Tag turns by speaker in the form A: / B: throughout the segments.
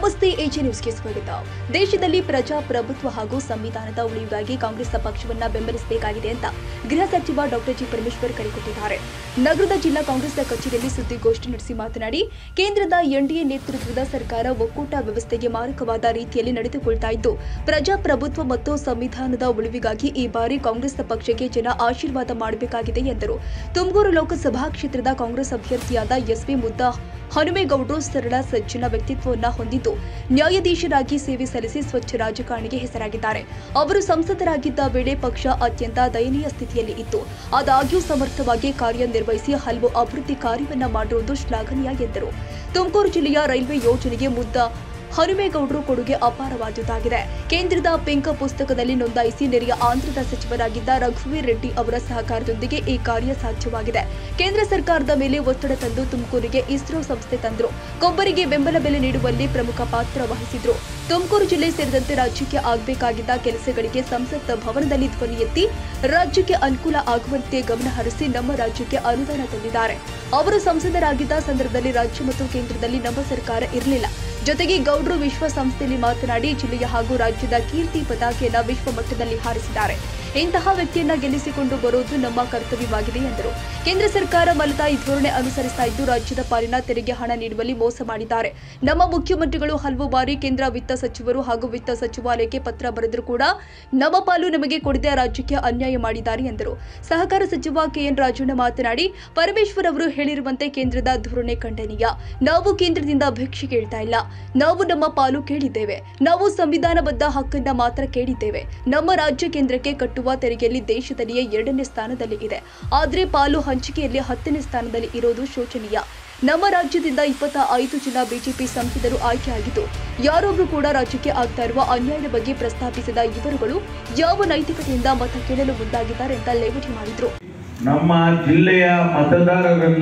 A: ನಮಸ್ತೆ ಎಜೆ ನ್ಯೂಸ್ಗೆ ಸ್ವಾಗತ ದೇಶದಲ್ಲಿ ಪ್ರಜಾಪ್ರಭುತ್ವ ಹಾಗೂ ಸಂವಿಧಾನದ ಉಳಿವಿಗಾಗಿ ಕಾಂಗ್ರೆಸ್ ಪಕ್ಷವನ್ನ ಬೆಂಬಲಿಸಬೇಕಾಗಿದೆ ಅಂತ ಗೃಹ ಸಚಿವ ಡಾಕ್ಟರ್ ಜಿ ಪರಮೇಶ್ವರ್ ಕರೆ ಕೊಟ್ಟಿದ್ದಾರೆ ನಗರದ ಜಿಲ್ಲಾ ಕಾಂಗ್ರೆಸ್ ಕಚೇರಿಯಲ್ಲಿ ಸುದ್ದಿಗೋಷ್ಠಿ ನಡೆಸಿ ಮಾತನಾಡಿ ಕೇಂದ್ರದ ಎನ್ಡಿಎ ನೇತೃತ್ವದ ಸರ್ಕಾರ ಒಕ್ಕೂಟ ವ್ಯವಸ್ಥೆಗೆ ಮಾರಕವಾದ ರೀತಿಯಲ್ಲಿ ನಡೆದುಕೊಳ್ತಾ ಇದ್ದು ಪ್ರಜಾಪ್ರಭುತ್ವ ಮತ್ತು ಸಂವಿಧಾನದ ಉಳಿವಿಗಾಗಿ ಈ ಬಾರಿ ಕಾಂಗ್ರೆಸ್ ಪಕ್ಷಕ್ಕೆ ಜನ ಆಶೀರ್ವಾದ ಮಾಡಬೇಕಾಗಿದೆ ಎಂದರು ತುಮಕೂರು ಲೋಕಸಭಾ ಕ್ಷೇತ್ರದ ಕಾಂಗ್ರೆಸ್ ಅಭ್ಯರ್ಥಿಯಾದ ಎಸ್ವಿ ಮುದ್ದಾ ಹನುಮೇಗೌಡರು ಸರಳ ಸಜ್ಜನ ವ್ಯಕ್ತಿತ್ವವನ್ನ ಹೊಂದಿದ್ದು ನ್ಯಾಯಾಧೀಶರಾಗಿ ಸೇವೆ ಸಲ್ಲಿಸಿ ಸ್ವಚ್ಛ ರಾಜಕಾರಣಿಗೆ ಹೆಸರಾಗಿದ್ದಾರೆ ಅವರು ಸಂಸದರಾಗಿದ್ದ ವೇಳೆ ಪಕ್ಷ ಅತ್ಯಂತ ದಯನೀಯ ಸ್ಥಿತಿಯಲ್ಲಿ ಇತ್ತು ಆದಾಗ್ಯೂ ಸಮರ್ಥವಾಗಿ ಕಾರ್ಯನಿರ್ವಹಿಸಿ ಹಲವು ಅಭಿವೃದ್ಧಿ ಕಾರ್ಯವನ್ನ ಮಾಡಿರುವುದು ಶ್ಲಾಘನೀಯ ಎಂದರು ತುಮಕೂರು ಜಿಲ್ಲೆಯ ರೈಲ್ವೆ ಯೋಜನೆಗೆ ಮುದ್ದ ಹನುಮೇಗೌಡರು ಕೊಡುಗೆ ಅಪಾರವಾದುದಾಗಿದೆ ಕೇಂದ್ರದ ಪಿಂಕ್ ಪುಸ್ತಕದಲ್ಲಿ ನೋಂದಾಯಿಸಿ ನೆರೆಯ ಆಂಧ್ರದ ಸಚಿವರಾಗಿದ್ದ ರಘುವೀರ್ ರೆಡ್ಡಿ ಅವರ ಸಹಕಾರದೊಂದಿಗೆ ಈ ಕಾರ್ಯ ಸಾಧ್ಯವಾಗಿದೆ ಕೇಂದ್ರ ಸರ್ಕಾರದ ಮೇಲೆ ಒತ್ತಡ ತಂದು ತುಮಕೂರಿಗೆ ಇಸ್ರೋ ಸಂಸ್ಥೆ ತಂದರು ಕೊಬ್ಬರಿಗೆ ಬೆಂಬಲ ಬೆಲೆ ನೀಡುವಲ್ಲಿ ಪ್ರಮುಖ ಪಾತ್ರ ವಹಿಸಿದ್ರು ತುಮಕೂರು ಜಿಲ್ಲೆ ಸೇರಿದಂತೆ ರಾಜ್ಯಕ್ಕೆ ಆಗಬೇಕಾಗಿದ್ದ ಕೆಲಸಗಳಿಗೆ ಸಂಸತ್ ಭವನದಲ್ಲಿ ಧ್ವನಿ ಎತ್ತಿ ರಾಜ್ಯಕ್ಕೆ ಅನುಕೂಲ ಆಗುವಂತೆ ಗಮನ ಹರಿಸಿ ನಮ್ಮ ರಾಜ್ಯಕ್ಕೆ ಅನುದಾನ ತಂದಿದ್ದಾರೆ ಅವರು ಸಂಸದರಾಗಿದ್ದ ಸಂದರ್ಭದಲ್ಲಿ ರಾಜ್ಯ ಮತ್ತು ಕೇಂದ್ರದಲ್ಲಿ ನಮ್ಮ ಸರ್ಕಾರ ಇರಲಿಲ್ಲ ಜೊತೆಗೆ ಗೌಡ್ರು ವಿಶ್ವಸಂಸ್ಥೆಯಲ್ಲಿ ಮಾತನಾಡಿ ಜಿಲ್ಲೆಯ ಹಾಗೂ ರಾಜ್ಯದ ಕೀರ್ತಿ ಪತಾಕೆಯನ್ನ ವಿಶ್ವ ಮಟ್ಟದಲ್ಲಿ ಹಾರಿಸಿದ್ದಾರೆ ಇಂತಹ ವ್ಯಕ್ತಿಯನ್ನ ಗೆಲ್ಲಿಸಿಕೊಂಡು ಬರುವುದು ನಮ್ಮ ಕರ್ತವ್ಯವಾಗಿದೆ ಎಂದರು ಕೇಂದ್ರ ಸರ್ಕಾರ ಮಲತಾಯಿ ಧೋರಣೆ ಅನುಸರಿಸ್ತಾ ಇದ್ದು ರಾಜ್ಯದ ಪಾಲಿನ ತೆರಿಗೆ ಹಣ ನೀಡುವಲ್ಲಿ ಮೋಸ ಮಾಡಿದ್ದಾರೆ ನಮ್ಮ ಮುಖ್ಯಮಂತ್ರಿಗಳು ಹಲವು ಬಾರಿ ಕೇಂದ್ರ ವಿತ್ತ ಸಚಿವರು ಹಾಗೂ ವಿತ್ತ ಸಚಿವಾಲಯಕ್ಕೆ ಪತ್ರ ಬರೆದರೂ ಕೂಡ ನಮ್ಮ ಪಾಲು ನಮಗೆ ಕೊಡದೆ ರಾಜ್ಯಕ್ಕೆ ಅನ್ಯಾಯ ಮಾಡಿದ್ದಾರೆ ಎಂದರು ಸಹಕಾರ ಸಚಿವ ಕೆಎನ್ ರಾಜಣ್ಣ ಮಾತನಾಡಿ ಪರಮೇಶ್ವರ್ ಅವರು ಹೇಳಿರುವಂತೆ ಕೇಂದ್ರದ ಧೋರಣೆ ಖಂಡನೀಯ ನಾವು ಕೇಂದ್ರದಿಂದ ಭಿಕ್ಷೆ ಕೇಳ್ತಾ ಇಲ್ಲ ನಾವು ನಮ್ಮ ಪಾಲು ಕೇಳಿದ್ದೇವೆ ನಾವು ಸಂವಿಧಾನಬದ್ಧ ಹಕ್ಕನ್ನ ಮಾತ್ರ ಕೇಳಿದ್ದೇವೆ ನಮ್ಮ ರಾಜ್ಯ ಕೇಂದ್ರಕ್ಕೆ ಕಟ್ಟುವ ತೆರಿಗೆಯಲ್ಲಿ ದೇಶದಲ್ಲಿಯೇ ಎರಡನೇ ಸ್ಥಾನದಲ್ಲಿ ಇದೆ ಆದರೆ ಪಾಲು ಹಂಚಿಕೆಯಲ್ಲಿ ಹತ್ತನೇ ಸ್ಥಾನದಲ್ಲಿ ಇರೋದು ಶೋಚನೀಯ ನಮ್ಮ ರಾಜ್ಯದಿಂದ ಇಪ್ಪತ್ತ ಐದು ಜನ ಬಿಜೆಪಿ ಸಂಸದರು ಆಯ್ಕೆಯಾಗಿದ್ದು ಯಾರೊಬ್ರು ಕೂಡ ರಾಜ್ಯಕ್ಕೆ ಆಗ್ತಾ ಇರುವ ಅನ್ಯಾಯದ ಬಗ್ಗೆ ಪ್ರಸ್ತಾಪಿಸಿದ ಇವರುಗಳು ಯಾವ ನೈತಿಕತೆಯಿಂದ ಮತ ಕೇಳಲು ಮುಂದಾಗಿದ್ದಾರೆ ಅಂತ ಲೇವಡಿ ಮಾಡಿದ್ರು
B: ನಮ್ಮ ಜಿಲ್ಲೆಯ ಮತದಾರರನ್ನ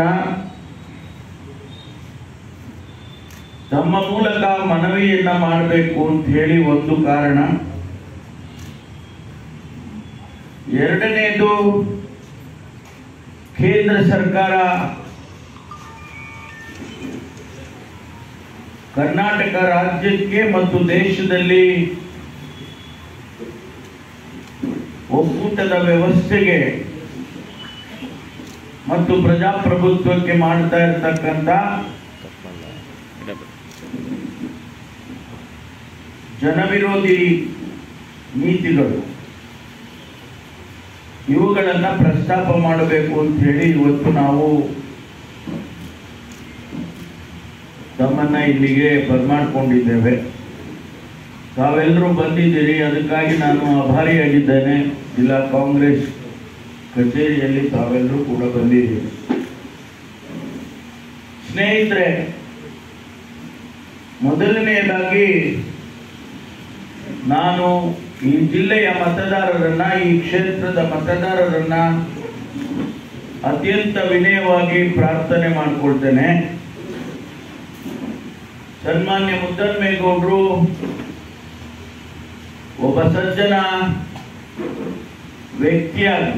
B: ತಮ್ಮ ಮೂಲಕ ಮನವಿಯನ್ನ ಮಾಡಬೇಕು ಅಂತ ಹೇಳಿ ಒಂದು ಕಾರಣ ಎರಡನೇದು ಕೇಂದ್ರ ಸರ್ಕಾರ ಕರ್ನಾಟಕ ರಾಜ್ಯಕ್ಕೆ ಮತ್ತು ದೇಶದಲ್ಲಿ ಒಕ್ಕೂಟದ ವ್ಯವಸ್ಥೆಗೆ ಮತ್ತು ಪ್ರಜಾಪ್ರಭುತ್ವಕ್ಕೆ ಮಾಡ್ತಾ ಇರ್ತಕ್ಕಂಥ ಜನವಿರೋಧಿ ನೀತಿಗಳು ಇವುಗಳನ್ನ ಪ್ರಸ್ತಾಪ ಮಾಡಬೇಕು ಅಂತ ಹೇಳಿ ಇವತ್ತು ನಾವು ತಮ್ಮನ್ನ ಇಲ್ಲಿಗೆ ಬರ್ಮಾಡ್ಕೊಂಡಿದ್ದೇವೆ ತಾವೆಲ್ಲರೂ ಬಂದಿದ್ದೀರಿ ಅದಕ್ಕಾಗಿ ನಾನು ಆಭಾರಿಯಾಗಿದ್ದೇನೆ ಜಿಲ್ಲಾ ಕಾಂಗ್ರೆಸ್ ಕಚೇರಿಯಲ್ಲಿ ತಾವೆಲ್ಲರೂ ಕೂಡ ಬಂದಿದ್ದೀರಿ ಸ್ನೇಹಿತರೆ ಮೊದಲನೆಯದಾಗಿ ನಾನು ಈ ಜಿಲ್ಲೆಯ ಮತದಾರರನ್ನ ಈ ಕ್ಷೇತ್ರದ ಮತದಾರರನ್ನ ಅತ್ಯಂತ ವಿನಯವಾಗಿ ಪ್ರಾರ್ಥನೆ ಮಾಡಿಕೊಳ್ತೇನೆ ಸನ್ಮಾನ್ಯ ಮುದ್ದನ್ಮೇಗೌಡರು ಒಬ್ಬ ಸಜ್ಜನ ವ್ಯಕ್ತಿಯಾಗಿ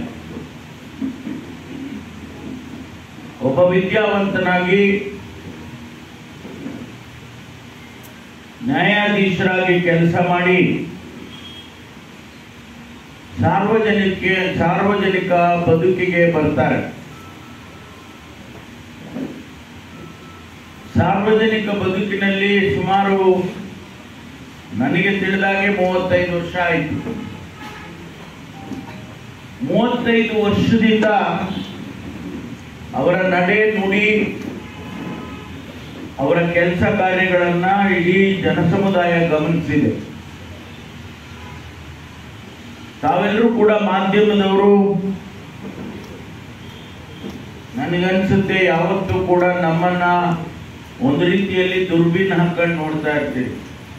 B: ಒಬ್ಬ ವಿದ್ಯಾವಂತನಾಗಿ ನ್ಯಾಯಾಧೀಶರಾಗಿ ಕೆಲಸ ಮಾಡಿ ಸಾರ್ವಜನಿಕ ಸಾರ್ವಜನಿಕ ಬದುಕಿಗೆ ಬರ್ತಾರೆ ಸಾರ್ವಜನಿಕ ಬದುಕಿನಲ್ಲಿ ಸುಮಾರು ನನಗೆ ತಿಳಿದಾಗೆ ಮೂವತ್ತೈದು ವರ್ಷ ಆಯಿತು ಮೂವತ್ತೈದು ವರ್ಷದಿಂದ ಅವರ ನಡೆ ನುಡಿ ಅವರ ಕೆಲಸ ಕಾರ್ಯಗಳನ್ನ ಇಡೀ ಜನಸಮುದಾಯ ಗಮನಿಸಿದೆ ತಾವೆಲ್ಲರೂ ಕೂಡ ಮಾಧ್ಯಮದವರು ನನಗನ್ಸುತ್ತೆ ಯಾವತ್ತೂ ಕೂಡ ನಮ್ಮನ್ನ ಒಂದು ರೀತಿಯಲ್ಲಿ ದುರ್ಬೀನ್ ಹಾಕೊಂಡು ನೋಡ್ತಾ ಇರ್ತೀವಿ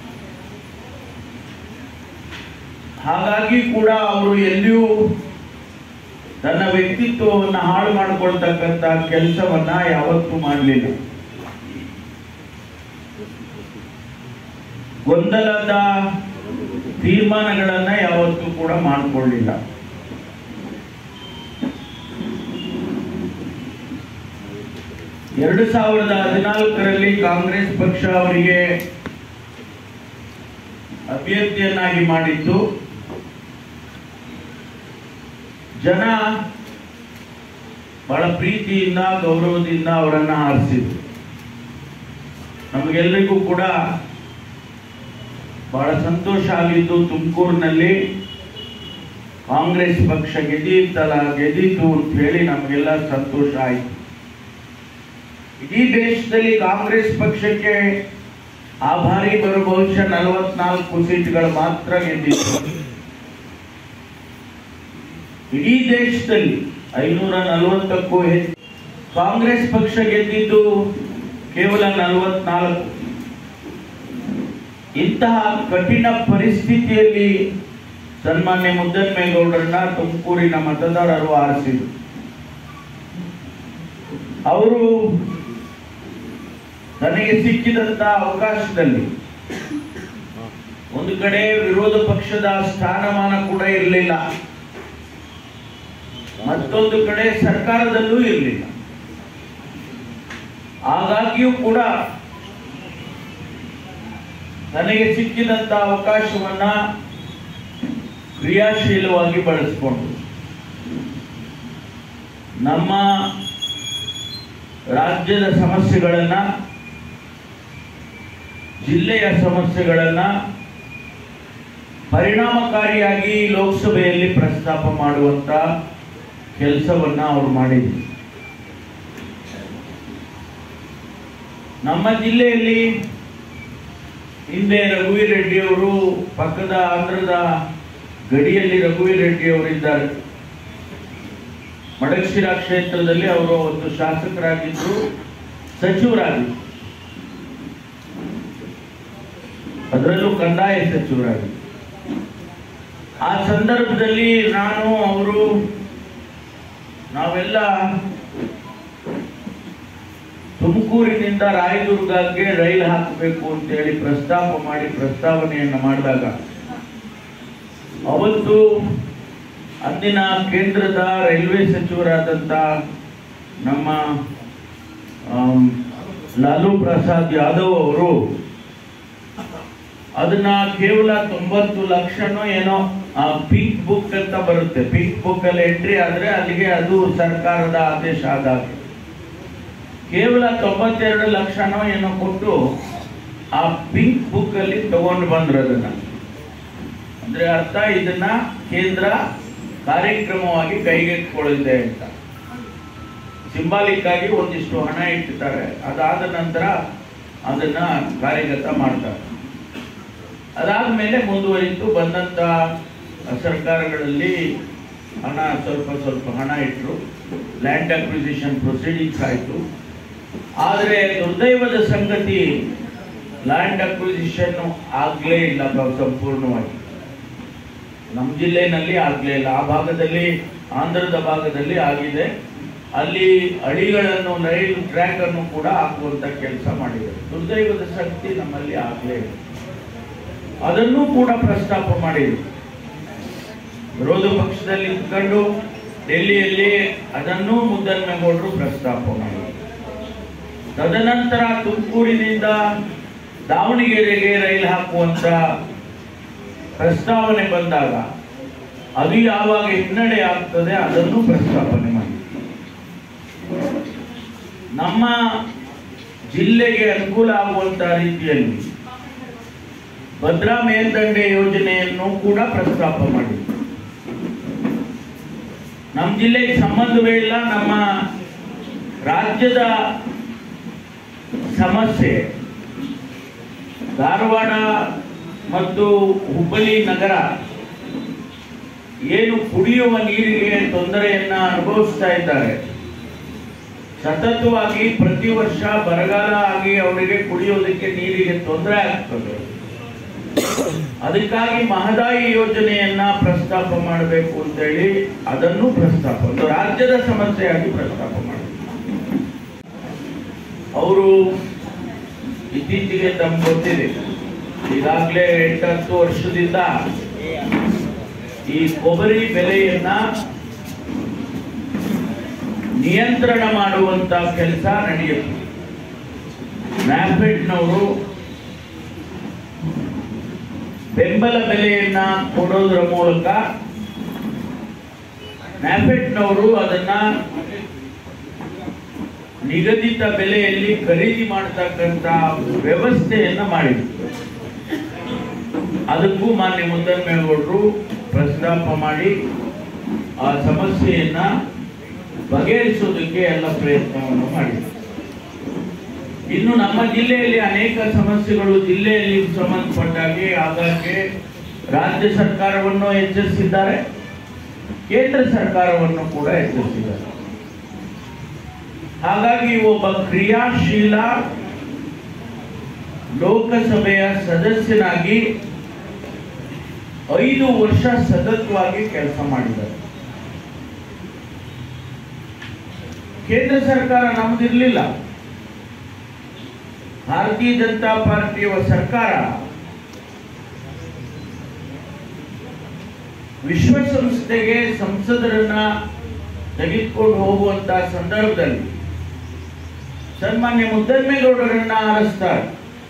B: ಹಾಗಾಗಿ ಕೂಡ ಅವರು ಎಲ್ಲಿಯೂ ತನ್ನ ವ್ಯಕ್ತಿತ್ವವನ್ನು ಹಾಳು ಮಾಡಿಕೊಳ್ತಕ್ಕಂಥ ಕೆಲಸವನ್ನ ಯಾವತ್ತೂ ಮಾಡಲಿಲ್ಲ ಗೊಂದಲದ ತೀರ್ಮಾನಗಳನ್ನ ಯಾವತ್ತೂ ಕೂಡ ಮಾಡಿಕೊಳ್ಳಿಲ್ಲ ಎರಡು ಸಾವಿರದ ಹದಿನಾಲ್ಕರಲ್ಲಿ ಕಾಂಗ್ರೆಸ್ ಪಕ್ಷ ಅವರಿಗೆ ಅಭ್ಯರ್ಥಿಯನ್ನಾಗಿ ಮಾಡಿದ್ದು ಜನ ಬಹಳ ಪ್ರೀತಿಯಿಂದ ಗೌರವದಿಂದ ಅವರನ್ನ ಆರಿಸಿದ್ರು ನಮಗೆಲ್ಲರಿಗೂ ಕೂಡ ಬಹಳ ಸಂತೋಷ ಆಗಿದ್ದು ತುಮಕೂರಿನಲ್ಲಿ ಕಾಂಗ್ರೆಸ್ ಪಕ್ಷ ಗೆದೀತಲ್ಲ ಗೆದೀತು ಅಂತ ಹೇಳಿ ನಮಗೆಲ್ಲ ಸಂತೋಷ ಆಯಿತು ಇಡೀ ದೇಶದಲ್ಲಿ ಕಾಂಗ್ರೆಸ್ ಪಕ್ಷಕ್ಕೆ ಆ ಬಾರಿ ಬರೋ ಬಹುಶಃ ನಲವತ್ನಾಲ್ಕು ಸೀಟ್ಗಳು ಮಾತ್ರ ಗೆದ್ದಿತ್ತು ಇಡೀ ದೇಶದಲ್ಲಿ ಐನೂರ ನಲವತ್ತಕ್ಕೂ ಹೆಚ್ಚು ಕಾಂಗ್ರೆಸ್ ಪಕ್ಷ ಗೆದ್ದಿದ್ದು ಕೇವಲ ನಲವತ್ನಾಲ್ಕು ಇಂತಹ ಕಠಿಣ ಪರಿಸ್ಥಿತಿಯಲ್ಲಿ ಸನ್ಮಾನ್ಯ ಮುದ್ದನ್ಮೇಗೌಡರನ್ನ ತುಮಕೂರಿನ ಮತದಾರರು ಆರಿಸಿದರು ಅವರು ನನಗೆ ಸಿಕ್ಕಿದಂತ ಅವಕಾಶದಲ್ಲಿ ಒಂದು ಕಡೆ ವಿರೋಧ ಪಕ್ಷದ ಸ್ಥಾನಮಾನ ಕೂಡ ಇರಲಿಲ್ಲ ಮತ್ತೊಂದು ಕಡೆ ಸರ್ಕಾರದಲ್ಲೂ ಇರಲಿಲ್ಲ ಆಗಾಗ್ಯೂ ಕೂಡ ನನಗೆ ಸಿಕ್ಕಿದಂತ ಅವಕಾಶವನ್ನ ಕ್ರಿಯಾಶೀಲವಾಗಿ ಬಳಸಿಕೊಂಡು ನಮ್ಮ ರಾಜ್ಯದ ಸಮಸ್ಯೆಗಳನ್ನ ಜಿಲ್ಲೆಯ ಸಮಸ್ಯೆಗಳನ್ನ ಪರಿಣಾಮಕಾರಿಯಾಗಿ ಲೋಕಸಭೆಯಲ್ಲಿ ಪ್ರಸ್ತಾಪ ಮಾಡುವಂತ ಕೆಲಸವನ್ನ ಅವರು ಮಾಡಿದ್ರು ನಮ್ಮ ಜಿಲ್ಲೆಯಲ್ಲಿ ಹಿಂದೆ ರಘುವೀರ್ ರೆಡ್ಡಿ ಅವರು ಪಕ್ಕದ ಆಂಧ್ರದ ಗಡಿಯಲ್ಲಿ ರಘುವೀರ್ ರೆಡ್ಡಿ ಅವರಿದ್ದಾರೆ ಮಡಕ್ಷಿರಾ ಕ್ಷೇತ್ರದಲ್ಲಿ ಅವರು ಒಂದು ಶಾಸಕರಾಗಿದ್ರು ಸಚಿವರಾಗಿದ್ರು ಅದರಲ್ಲೂ ಕಂದಾಯ ಸಚಿವರಾಗಿದ್ರು ಆ ಸಂದರ್ಭದಲ್ಲಿ ನಾನು ಅವರು ನಾವೆಲ್ಲ ತುಮಕೂರಿನಿಂದ ರಾಯದುರ್ಗಕ್ಕೆ ರೈಲು ಹಾಕಬೇಕು ಅಂತೇಳಿ ಪ್ರಸ್ತಾಪ ಮಾಡಿ ಪ್ರಸ್ತಾವನೆಯನ್ನು ಮಾಡಿದಾಗ ಅವತ್ತು ಅಂದಿನ ಕೇಂದ್ರದ ರೈಲ್ವೆ ಸಚಿವರಾದಂಥ ನಮ್ಮ ಆಮ್, ಲಾಲು ಪ್ರಸಾದ್ ಯಾದವ್ ಅವರು ಅದನ್ನ ಕೇವಲ ತೊಂಬತ್ತು ಲಕ್ಷನೋ ಏನೋ ಆ ಪಿಂಕ್ ಬುಕ್ ಅಂತ ಬರುತ್ತೆ ಪಿಂಕ್ ಬುಕ್ ಅಲ್ಲಿ ಎಂಟ್ರಿ ಆದ್ರೆ ಅಲ್ಲಿಗೆ ಅದು ಸರ್ಕಾರದ ಆದೇಶ ಆದಾಗ ಕೇವಲ ತೊಂಬತ್ತೆರಡು ಲಕ್ಷನೋ ಏನೋ ಕೊಟ್ಟು ಆ ಪಿಂಕ್ ಬುಕ್ ಅಲ್ಲಿ ತಗೊಂಡು ಬಂದ್ರು ಅದನ್ನ ಅಂದ್ರೆ ಅರ್ಥ ಇದನ್ನ ಕೇಂದ್ರ ಕಾರ್ಯಕ್ರಮವಾಗಿ ಕೈಗೆತ್ತಿಕೊಳ್ಳಿದೆ ಅಂತ ಸಿಂಬಾಲಿಕ್ ಆಗಿ ಒಂದಿಷ್ಟು ಹಣ ಇಟ್ಟಿದ್ದಾರೆ ಅದಾದ ನಂತರ ಅದನ್ನ ಕಾರ್ಯಗತ ಮಾಡ್ತಾರೆ ಅದಾದ್ಮೇಲೆ ಮುಂದುವರಿತು ಬಂದಂತ ಸರ್ಕಾರಗಳಲ್ಲಿ ಹಣ ಸ್ವಲ್ಪ ಸ್ವಲ್ಪ ಹಣ ಇಟ್ಟರು ಲ್ಯಾಂಡ್ ಅಕ್ವಿಸಿಷನ್ ಪ್ರೊಸೀಡಿಂಗ್ಸ್ ಆಯಿತು ಆದರೆ ದುರ್ದೈವದ ಸಂಗತಿ ಲ್ಯಾಂಡ್ ಅಕ್ವಿಸಿಷನ್ ಆಗಲೇ ಇಲ್ಲ ಬ- ಸಂಪೂರ್ಣವಾಗಿ ನಮ್ಮ ಜಿಲ್ಲೆನಲ್ಲಿ ಆಗಲೇ ಇಲ್ಲ ಆ ಭಾಗದಲ್ಲಿ ಆಂಧ್ರದ ಭಾಗದಲ್ಲಿ ಆಗಿದೆ ಅಲ್ಲಿ ಅಡಿಗಳನ್ನು ರೈಲು ಟ್ರ್ಯಾಕ್ ಅನ್ನು ಕೂಡ ಹಾಕುವಂತ ಕೆಲಸ ಮಾಡಿದೆ ದುರ್ದೈವದ ಸಂಗತಿ ನಮ್ಮಲ್ಲಿ ಆಗಲೇ ಇಲ್ಲ ಅದನ್ನು ಕೂಡ ಪ್ರಸ್ತಾಪ ಮಾಡಿದ್ರು ವಿರೋಧ ಪಕ್ಷದಲ್ಲಿ ಇದ್ಕೊಂಡು ಡೆಲ್ಲಿಯಲ್ಲಿ ಅದನ್ನು ಮುದ್ದನ್ಮೇಗೌಡರು ಪ್ರಸ್ತಾಪ ಮಾಡಿದರು ತದನಂತರ ತುಮಕೂರಿನಿಂದ ದಾವಣಗೆರೆಗೆ ರೈಲು ಹಾಕುವಂತ ಪ್ರಸ್ತಾವನೆ ಬಂದಾಗ ಅದು ಯಾವಾಗ ಹಿನ್ನಡೆ ಆಗ್ತದೆ ಅದನ್ನು ಪ್ರಸ್ತಾಪನೆ ಮಾಡಿ ನಮ್ಮ ಜಿಲ್ಲೆಗೆ ಅನುಕೂಲ ಆಗುವಂತ ರೀತಿಯಲ್ಲಿ ಭದ್ರಾ ಮೇಲ್ದಂಡೆ ಯೋಜನೆಯನ್ನು ಕೂಡ ಪ್ರಸ್ತಾಪ ಮಾಡಿ ನಮ್ಮ ಜಿಲ್ಲೆಗೆ ಸಂಬಂಧವೇ ಇಲ್ಲ ನಮ್ಮ ರಾಜ್ಯದ ಸಮಸ್ಯೆ ಧಾರವಾಡ ಮತ್ತು ಹುಬ್ಬಳ್ಳಿ ನಗರ ಏನು ಕುಡಿಯುವ ನೀರಿಗೆ ತೊಂದರೆಯನ್ನ ಅನುಭವಿಸ್ತಾ ಇದ್ದಾರೆ ಸತತವಾಗಿ ಪ್ರತಿ ವರ್ಷ ಬರಗಾಲ ಆಗಿ ಅವರಿಗೆ ಕುಡಿಯೋದಕ್ಕೆ ನೀರಿಗೆ ತೊಂದರೆ ಆಗ್ತದೆ ಅದಕ್ಕಾಗಿ ಮಹದಾಯಿ ಯೋಜನೆಯನ್ನ ಪ್ರಸ್ತಾಪ ಮಾಡಬೇಕು ಅಂತೇಳಿ ಅದನ್ನು ಪ್ರಸ್ತಾಪ ಒಂದು ರಾಜ್ಯದ ಸಮಸ್ಯೆಯಾಗಿ ಪ್ರಸ್ತಾಪ ಮಾಡಿ ಅವರು ಇತ್ತೀಚೆಗೆ ತಮ್ಗೆ ಗೊತ್ತಿದೆ ಈಗಾಗಲೇ ಎಂಟತ್ತು ವರ್ಷದಿಂದ ಈ ಕೊಬ್ಬರಿ ಬೆಲೆಯನ್ನ ನಿಯಂತ್ರಣ ಮಾಡುವಂತ ಕೆಲಸ ನಡೆಯುತ್ತೆ ನ್ಯಾಫೆಡ್ನವರು ಬೆಂಬಲ ಬೆಲೆಯನ್ನ ಕೊಡೋದ್ರ ಮೂಲಕ ನ್ಯಾಫೆಟ್ನವರು ಅದನ್ನ ನಿಗದಿತ ಬೆಲೆಯಲ್ಲಿ ಖರೀದಿ ಮಾಡತಕ್ಕಂತ ವ್ಯವಸ್ಥೆಯನ್ನ ಮಾಡಿದ್ರು ಅದಕ್ಕೂ ಮಾನ್ಯ ಮುದ್ದನ್ಮೇಗೌಡರು ಪ್ರಸ್ತಾಪ ಮಾಡಿ ಆ ಸಮಸ್ಯೆಯನ್ನ ಬಗೆಹರಿಸೋದಕ್ಕೆ ಎಲ್ಲ ಪ್ರಯತ್ನವನ್ನು ಮಾಡಿದರು ಇನ್ನು ನಮ್ಮ ಜಿಲ್ಲೆಯಲ್ಲಿ ಅನೇಕ ಸಮಸ್ಯೆಗಳು ಜಿಲ್ಲೆಯಲ್ಲಿ ಸಂಬಂಧಪಟ್ಟಾಗೆ ಆಗಾಗ್ಗೆ ರಾಜ್ಯ ಸರ್ಕಾರವನ್ನು ಎಚ್ಚರಿಸಿದ್ದಾರೆ ಕೇಂದ್ರ ಸರ್ಕಾರವನ್ನು ಕೂಡ ಎಚ್ಚರಿಸಿದ್ದಾರೆ ಹಾಗಾಗಿ ಒಬ್ಬ ಕ್ರಿಯಾಶೀಲ ಲೋಕಸಭೆಯ ಸದಸ್ಯನಾಗಿ ಐದು ವರ್ಷ ಸತತವಾಗಿ ಕೆಲಸ ಮಾಡಿದ್ದಾರೆ ಕೇಂದ್ರ ಸರ್ಕಾರ ನಮ್ದಿರ್ಲಿಲ್ಲ ಭಾರತೀಯ ಜನತಾ ಪಾರ್ಟಿಯ ಸರ್ಕಾರ ವಿಶ್ವಸಂಸ್ಥೆಗೆ ಸಂಸದರನ್ನ ತೆಗೆದುಕೊಂಡು ಹೋಗುವಂತ ಸಂದರ್ಭದಲ್ಲಿ ಸನ್ಮಾನ್ಯ ಮುದ್ದನ್ಮೇಗೌಡರನ್ನ ಆರಿಸ್ತಾರೆ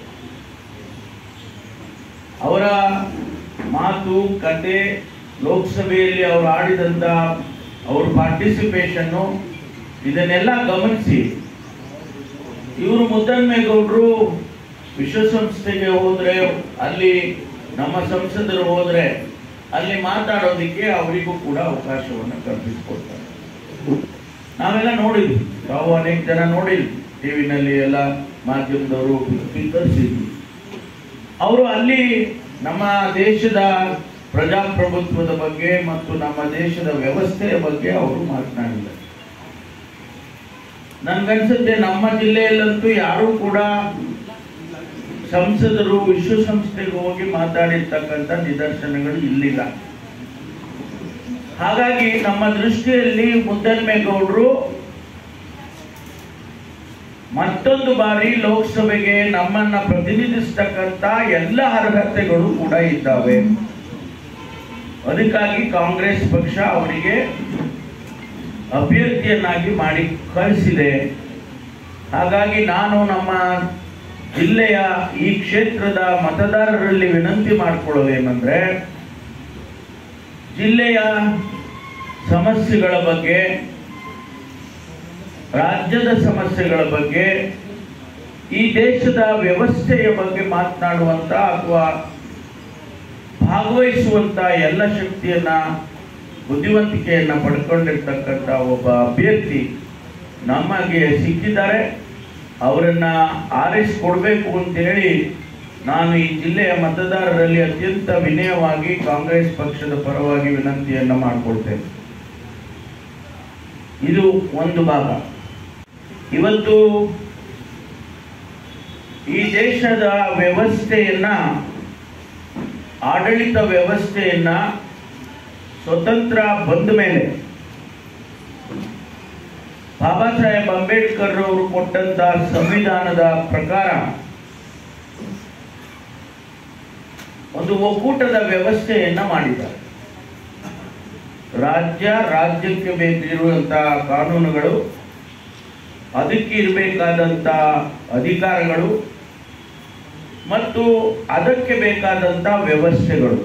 B: ಅವರ ಮಾತು ಕತೆ ಲೋಕಸಭೆಯಲ್ಲಿ ಅವರು ಆಡಿದಂತ ಅವ್ರ ಪಾರ್ಟಿಸಿಪೇಷನ್ನು ಇದನ್ನೆಲ್ಲ ಗಮನಿಸಿ ಇವರು ಮುದ್ದನ್ಮೇಗೌಡರು ವಿಶ್ವಸಂಸ್ಥೆಗೆ ಹೋದ್ರೆ ಅಲ್ಲಿ ನಮ್ಮ ಸಂಸದರು ಹೋದ್ರೆ ಅಲ್ಲಿ ಮಾತಾಡೋದಕ್ಕೆ ಅವರಿಗೂ ಕೂಡ ಅವಕಾಶವನ್ನು ಕಲ್ಪಿಸಿಕೊಡ್ತಾರೆ ನಾವೆಲ್ಲ ನೋಡಿದ್ವಿ ತಾವು ಅನೇಕ ಜನ ನೋಡಿದ್ವಿ ಟಿವಿನಲ್ಲಿ ಎಲ್ಲ ಮಾಧ್ಯಮದವರು ಕಳಿಸಿದ್ವಿ ಅವರು ಅಲ್ಲಿ ನಮ್ಮ ದೇಶದ ಪ್ರಜಾಪ್ರಭುತ್ವದ ಬಗ್ಗೆ ಮತ್ತು ನಮ್ಮ ದೇಶದ ವ್ಯವಸ್ಥೆಯ ಬಗ್ಗೆ ಅವರು ಮಾತನಾಡಿದ್ದಾರೆ ನನ್ಗನ್ಸುತ್ತೆ ನಮ್ಮ ಜಿಲ್ಲೆಯಲ್ಲಂತೂ ಯಾರೂ ಕೂಡ ಸಂಸದರು ವಿಶ್ವಸಂಸ್ಥೆಗೆ ಹೋಗಿ ಮಾತಾಡಿರ್ತಕ್ಕಂಥ ನಿದರ್ಶನಗಳು ಇಲ್ಲಿಲ್ಲ ಹಾಗಾಗಿ ನಮ್ಮ ದೃಷ್ಟಿಯಲ್ಲಿ ಮುದ್ದನ್ಮೇಗೌಡರು ಮತ್ತೊಂದು ಬಾರಿ ಲೋಕಸಭೆಗೆ ನಮ್ಮನ್ನ ಪ್ರತಿನಿಧಿಸ್ತಕ್ಕಂಥ ಎಲ್ಲ ಅರ್ಹತೆಗಳು ಕೂಡ ಇದ್ದಾವೆ ಅದಕ್ಕಾಗಿ ಕಾಂಗ್ರೆಸ್ ಪಕ್ಷ ಅವರಿಗೆ ಅಭ್ಯರ್ಥಿಯನ್ನಾಗಿ ಮಾಡಿ ಕಳಿಸಿದೆ ಹಾಗಾಗಿ ನಾನು ನಮ್ಮ ಜಿಲ್ಲೆಯ ಈ ಕ್ಷೇತ್ರದ ಮತದಾರರಲ್ಲಿ ವಿನಂತಿ ಮಾಡಿಕೊಳ್ಳೋದೇನೆಂದ್ರೆ ಜಿಲ್ಲೆಯ ಸಮಸ್ಯೆಗಳ ಬಗ್ಗೆ ರಾಜ್ಯದ ಸಮಸ್ಯೆಗಳ ಬಗ್ಗೆ ಈ ದೇಶದ ವ್ಯವಸ್ಥೆಯ ಬಗ್ಗೆ ಮಾತನಾಡುವಂತ ಅಥವಾ ಭಾಗವಹಿಸುವಂತ ಎಲ್ಲ ಶಕ್ತಿಯನ್ನ ಬುದ್ಧಿವಂತಿಕೆಯನ್ನ ಪಡ್ಕೊಂಡಿರ್ತಕ್ಕಂಥ ಒಬ್ಬ ಅಭ್ಯರ್ಥಿ ನಮಗೆ ಸಿಕ್ಕಿದ್ದಾರೆ ಅವರನ್ನ ಆರಿಸಿಕೊಡ್ಬೇಕು ಅಂತೇಳಿ ನಾನು ಈ ಜಿಲ್ಲೆಯ ಮತದಾರರಲ್ಲಿ ಅತ್ಯಂತ ವಿನಯವಾಗಿ ಕಾಂಗ್ರೆಸ್ ಪಕ್ಷದ ಪರವಾಗಿ ವಿನಂತಿಯನ್ನ ಮಾಡಿಕೊಳ್ತೇನೆ ಇದು ಒಂದು ಭಾಗ ಇವತ್ತು ಈ ದೇಶದ ವ್ಯವಸ್ಥೆಯನ್ನ ಆಡಳಿತ ವ್ಯವಸ್ಥೆಯನ್ನ ಸ್ವತಂತ್ರ ಬಂದ ಮೇಲೆ ಬಾಬಾ ಸಾಹೇಬ್ ಅಂಬೇಡ್ಕರ್ ಅವರು ಕೊಟ್ಟಂತ ಸಂವಿಧಾನದ ಪ್ರಕಾರ ಒಂದು ಒಕ್ಕೂಟದ ವ್ಯವಸ್ಥೆಯನ್ನ ಮಾಡಿದ್ದಾರೆ ರಾಜ್ಯ ರಾಜ್ಯಕ್ಕೆ ಬೇಕಿರುವಂತಹ ಕಾನೂನುಗಳು ಅದಕ್ಕೆ ಇರಬೇಕಾದಂತ ಅಧಿಕಾರಗಳು ಮತ್ತು ಅದಕ್ಕೆ ಬೇಕಾದಂತ ವ್ಯವಸ್ಥೆಗಳು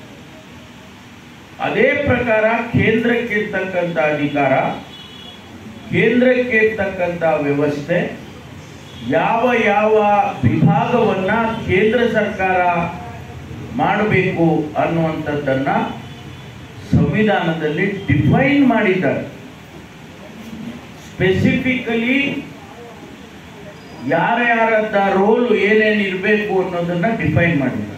B: ಅದೇ ಪ್ರಕಾರ ಕೇಂದ್ರಕ್ಕೆ ಇರ್ತಕ್ಕಂಥ ಅಧಿಕಾರ ಕೇಂದ್ರಕ್ಕೆ ಇರ್ತಕ್ಕಂಥ ವ್ಯವಸ್ಥೆ ಯಾವ ಯಾವ ವಿಭಾಗವನ್ನ ಕೇಂದ್ರ ಸರ್ಕಾರ ಮಾಡಬೇಕು ಅನ್ನುವಂಥದ್ದನ್ನ ಸಂವಿಧಾನದಲ್ಲಿ ಡಿಫೈನ್ ಮಾಡಿದ್ದಾರೆ ಸ್ಪೆಸಿಫಿಕಲಿ ಯಾರ್ಯಾರದ ರೋಲ್ ಏನೇನು ಇರಬೇಕು ಅನ್ನೋದನ್ನ ಡಿಫೈನ್ ಮಾಡಿದ್ದಾರೆ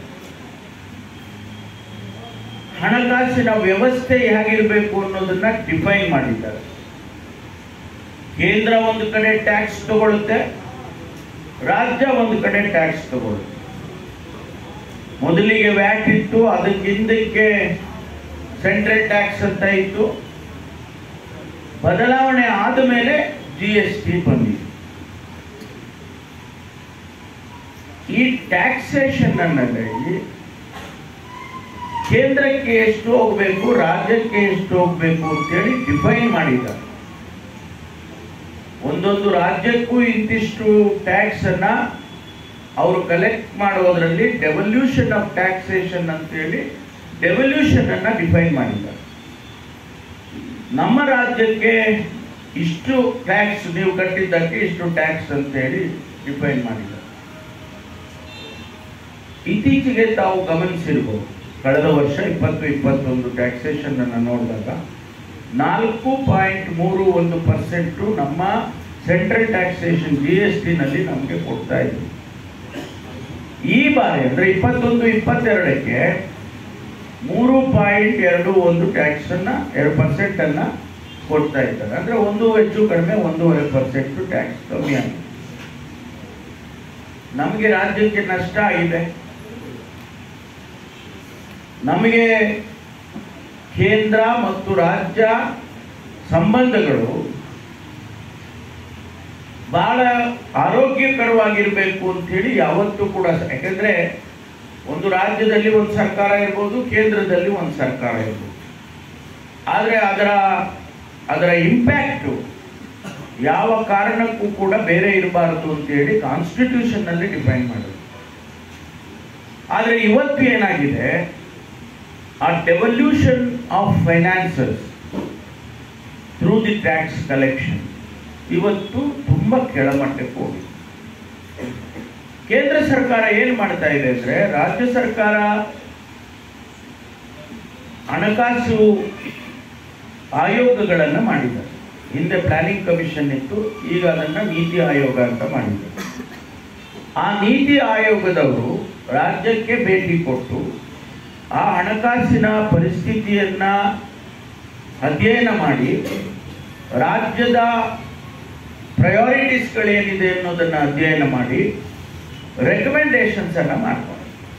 B: ಹಣಕಾಸಿನ ವ್ಯವಸ್ಥೆ ಹೇಗಿರಬೇಕು ಅನ್ನೋದನ್ನ ಡಿಫೈನ್ ಮಾಡಿದ್ದಾರೆ ಕೇಂದ್ರ ಒಂದು ಕಡೆ ಟ್ಯಾಕ್ಸ್ ತಗೊಳುತ್ತೆ ರಾಜ್ಯ ಒಂದು ಕಡೆ ಟ್ಯಾಕ್ಸ್ ತಗೊಳುತ್ತೆ ಮೊದಲಿಗೆ ವ್ಯಾಟ್ ಇತ್ತು ಅದಕ್ಕೆ ಹಿಂದಕ್ಕೆ ಸೆಂಟ್ರಲ್ ಟ್ಯಾಕ್ಸ್ ಅಂತ ಇತ್ತು ಬದಲಾವಣೆ ಆದ ಮೇಲೆ ಜಿ ಎಸ್ ಟಿ ಬಂದಿದೆ ಈ ಟ್ಯಾಕ್ಸೇಷನ್ ಅನ್ನಲ್ಲಿ ಕೇಂದ್ರಕ್ಕೆ ಎಷ್ಟು ಹೋಗ್ಬೇಕು ರಾಜ್ಯಕ್ಕೆ ಎಷ್ಟು ಹೋಗ್ಬೇಕು ಅಂತೇಳಿ ಡಿಫೈನ್ ಮಾಡಿದ್ದಾರೆ ಒಂದೊಂದು ರಾಜ್ಯಕ್ಕೂ ಇಂತಿಷ್ಟು ಟ್ಯಾಕ್ಸ್ ಅನ್ನ ಅವರು ಕಲೆಕ್ಟ್ ಮಾಡೋದ್ರಲ್ಲಿ ಡೆವಲ್ಯೂಷನ್ ಆಫ್ ಟ್ಯಾಕ್ಸೇಷನ್ ಅಂತೇಳಿ ಡೆವಲ್ಯೂಷನ್ ಅನ್ನ ಡಿಫೈನ್ ಮಾಡಿದ್ದಾರೆ ನಮ್ಮ ರಾಜ್ಯಕ್ಕೆ ಇಷ್ಟು ಟ್ಯಾಕ್ಸ್ ನೀವು ಕಟ್ಟಿದ್ದಕ್ಕೆ ಇಷ್ಟು ಟ್ಯಾಕ್ಸ್ ಅಂತೇಳಿ ಡಿಫೈನ್ ಮಾಡಿದ್ದಾರೆ ಇತ್ತೀಚೆಗೆ ತಾವು ಗಮನಿಸಿರ್ಬೋದು ಕಳೆದ ವರ್ಷ ಇಪ್ಪತ್ತು ಇಪ್ಪತ್ತೊಂದು ಟ್ಯಾಕ್ಸೇಷನ್ ಅನ್ನು ನೋಡಿದಾಗ ನಾಲ್ಕು ಪಾಯಿಂಟ್ ಮೂರು ಒಂದು ಪರ್ಸೆಂಟು ನಮ್ಮ ಸೆಂಟ್ರಲ್ ಟ್ಯಾಕ್ಸೇಷನ್ ಜಿ ಎಸ್ ಟಿನಲ್ಲಿ ನಮಗೆ ಕೊಡ್ತಾ ಇದ್ರು ಈ ಬಾರಿ ಅಂದ್ರೆ ಇಪ್ಪತ್ತೊಂದು ಇಪ್ಪತ್ತೆರಡಕ್ಕೆ ಮೂರು ಪಾಯಿಂಟ್ ಎರಡು ಒಂದು ಟ್ಯಾಕ್ಸ್ ಅನ್ನ ಎರಡು ಪರ್ಸೆಂಟ್ ಅನ್ನ ಕೊಡ್ತಾ ಇದ್ದಾರೆ ಅಂದ್ರೆ ಒಂದು ಹೆಚ್ಚು ಕಡಿಮೆ ಒಂದೂವರೆ ಪರ್ಸೆಂಟ್ ಟ್ಯಾಕ್ಸ್ ಕಮ್ಮಿ ಆಗಿದೆ ನಮಗೆ ರಾಜ್ಯಕ್ಕೆ ನಷ್ಟ ಆಗಿದೆ ನಮಗೆ ಕೇಂದ್ರ ಮತ್ತು ರಾಜ್ಯ ಸಂಬಂಧಗಳು ಬಹಳ ಆರೋಗ್ಯಕರವಾಗಿರಬೇಕು ಅಂತೇಳಿ ಯಾವತ್ತೂ ಕೂಡ ಯಾಕಂದ್ರೆ ಒಂದು ರಾಜ್ಯದಲ್ಲಿ ಒಂದು ಸರ್ಕಾರ ಇರ್ಬೋದು ಕೇಂದ್ರದಲ್ಲಿ ಒಂದು ಸರ್ಕಾರ ಇರ್ಬೋದು ಆದರೆ ಅದರ ಅದರ ಇಂಪ್ಯಾಕ್ಟು ಯಾವ ಕಾರಣಕ್ಕೂ ಕೂಡ ಬೇರೆ ಇರಬಾರದು ಅಂತೇಳಿ ಕಾನ್ಸ್ಟಿಟ್ಯೂಷನ್ ನಲ್ಲಿ ಡಿಫೈನ್ ಮಾಡಿದ್ರು ಆದರೆ ಇವತ್ತು ಏನಾಗಿದೆ ಆ devolution of finances through the tax collection ಇವತ್ತು ತುಂಬಾ ಕೆಳಮಟ್ಟಕ್ಕೆ ಹೋಗಿದೆ ಕೇಂದ್ರ ಸರ್ಕಾರ ಏನ್ ಮಾಡ್ತಾ ಇದೆ ಅಂದ್ರೆ ರಾಜ್ಯ ಸರ್ಕಾರ ಹಣಕಾಸು ಆಯೋಗಗಳನ್ನ ಮಾಡಿದ್ದಾರೆ ಹಿಂದೆ ಪ್ಲಾನಿಂಗ್ ಕಮಿಷನ್ ಇತ್ತು ಈಗ ಅದನ್ನ ನೀತಿ ಆಯೋಗ ಅಂತ ಮಾಡಿದ್ದಾರೆ ಆ ನೀತಿ ಆಯೋಗದವರು ರಾಜ್ಯಕ್ಕೆ ಭೇಟಿ ಕೊಟ್ಟು ಆ ಹಣಕಾಸಿನ ಪರಿಸ್ಥಿತಿಯನ್ನ ಅಧ್ಯಯನ ಮಾಡಿ ರಾಜ್ಯದ ಪ್ರಯಾರಿಟೀಸ್ಗಳೇನಿದೆ ಅನ್ನೋದನ್ನ ಅಧ್ಯಯನ ಮಾಡಿ ರೆಕಮೆಂಡೇಶನ್ಸ್ ಅನ್ನ ಮಾಡ್ತಾರೆ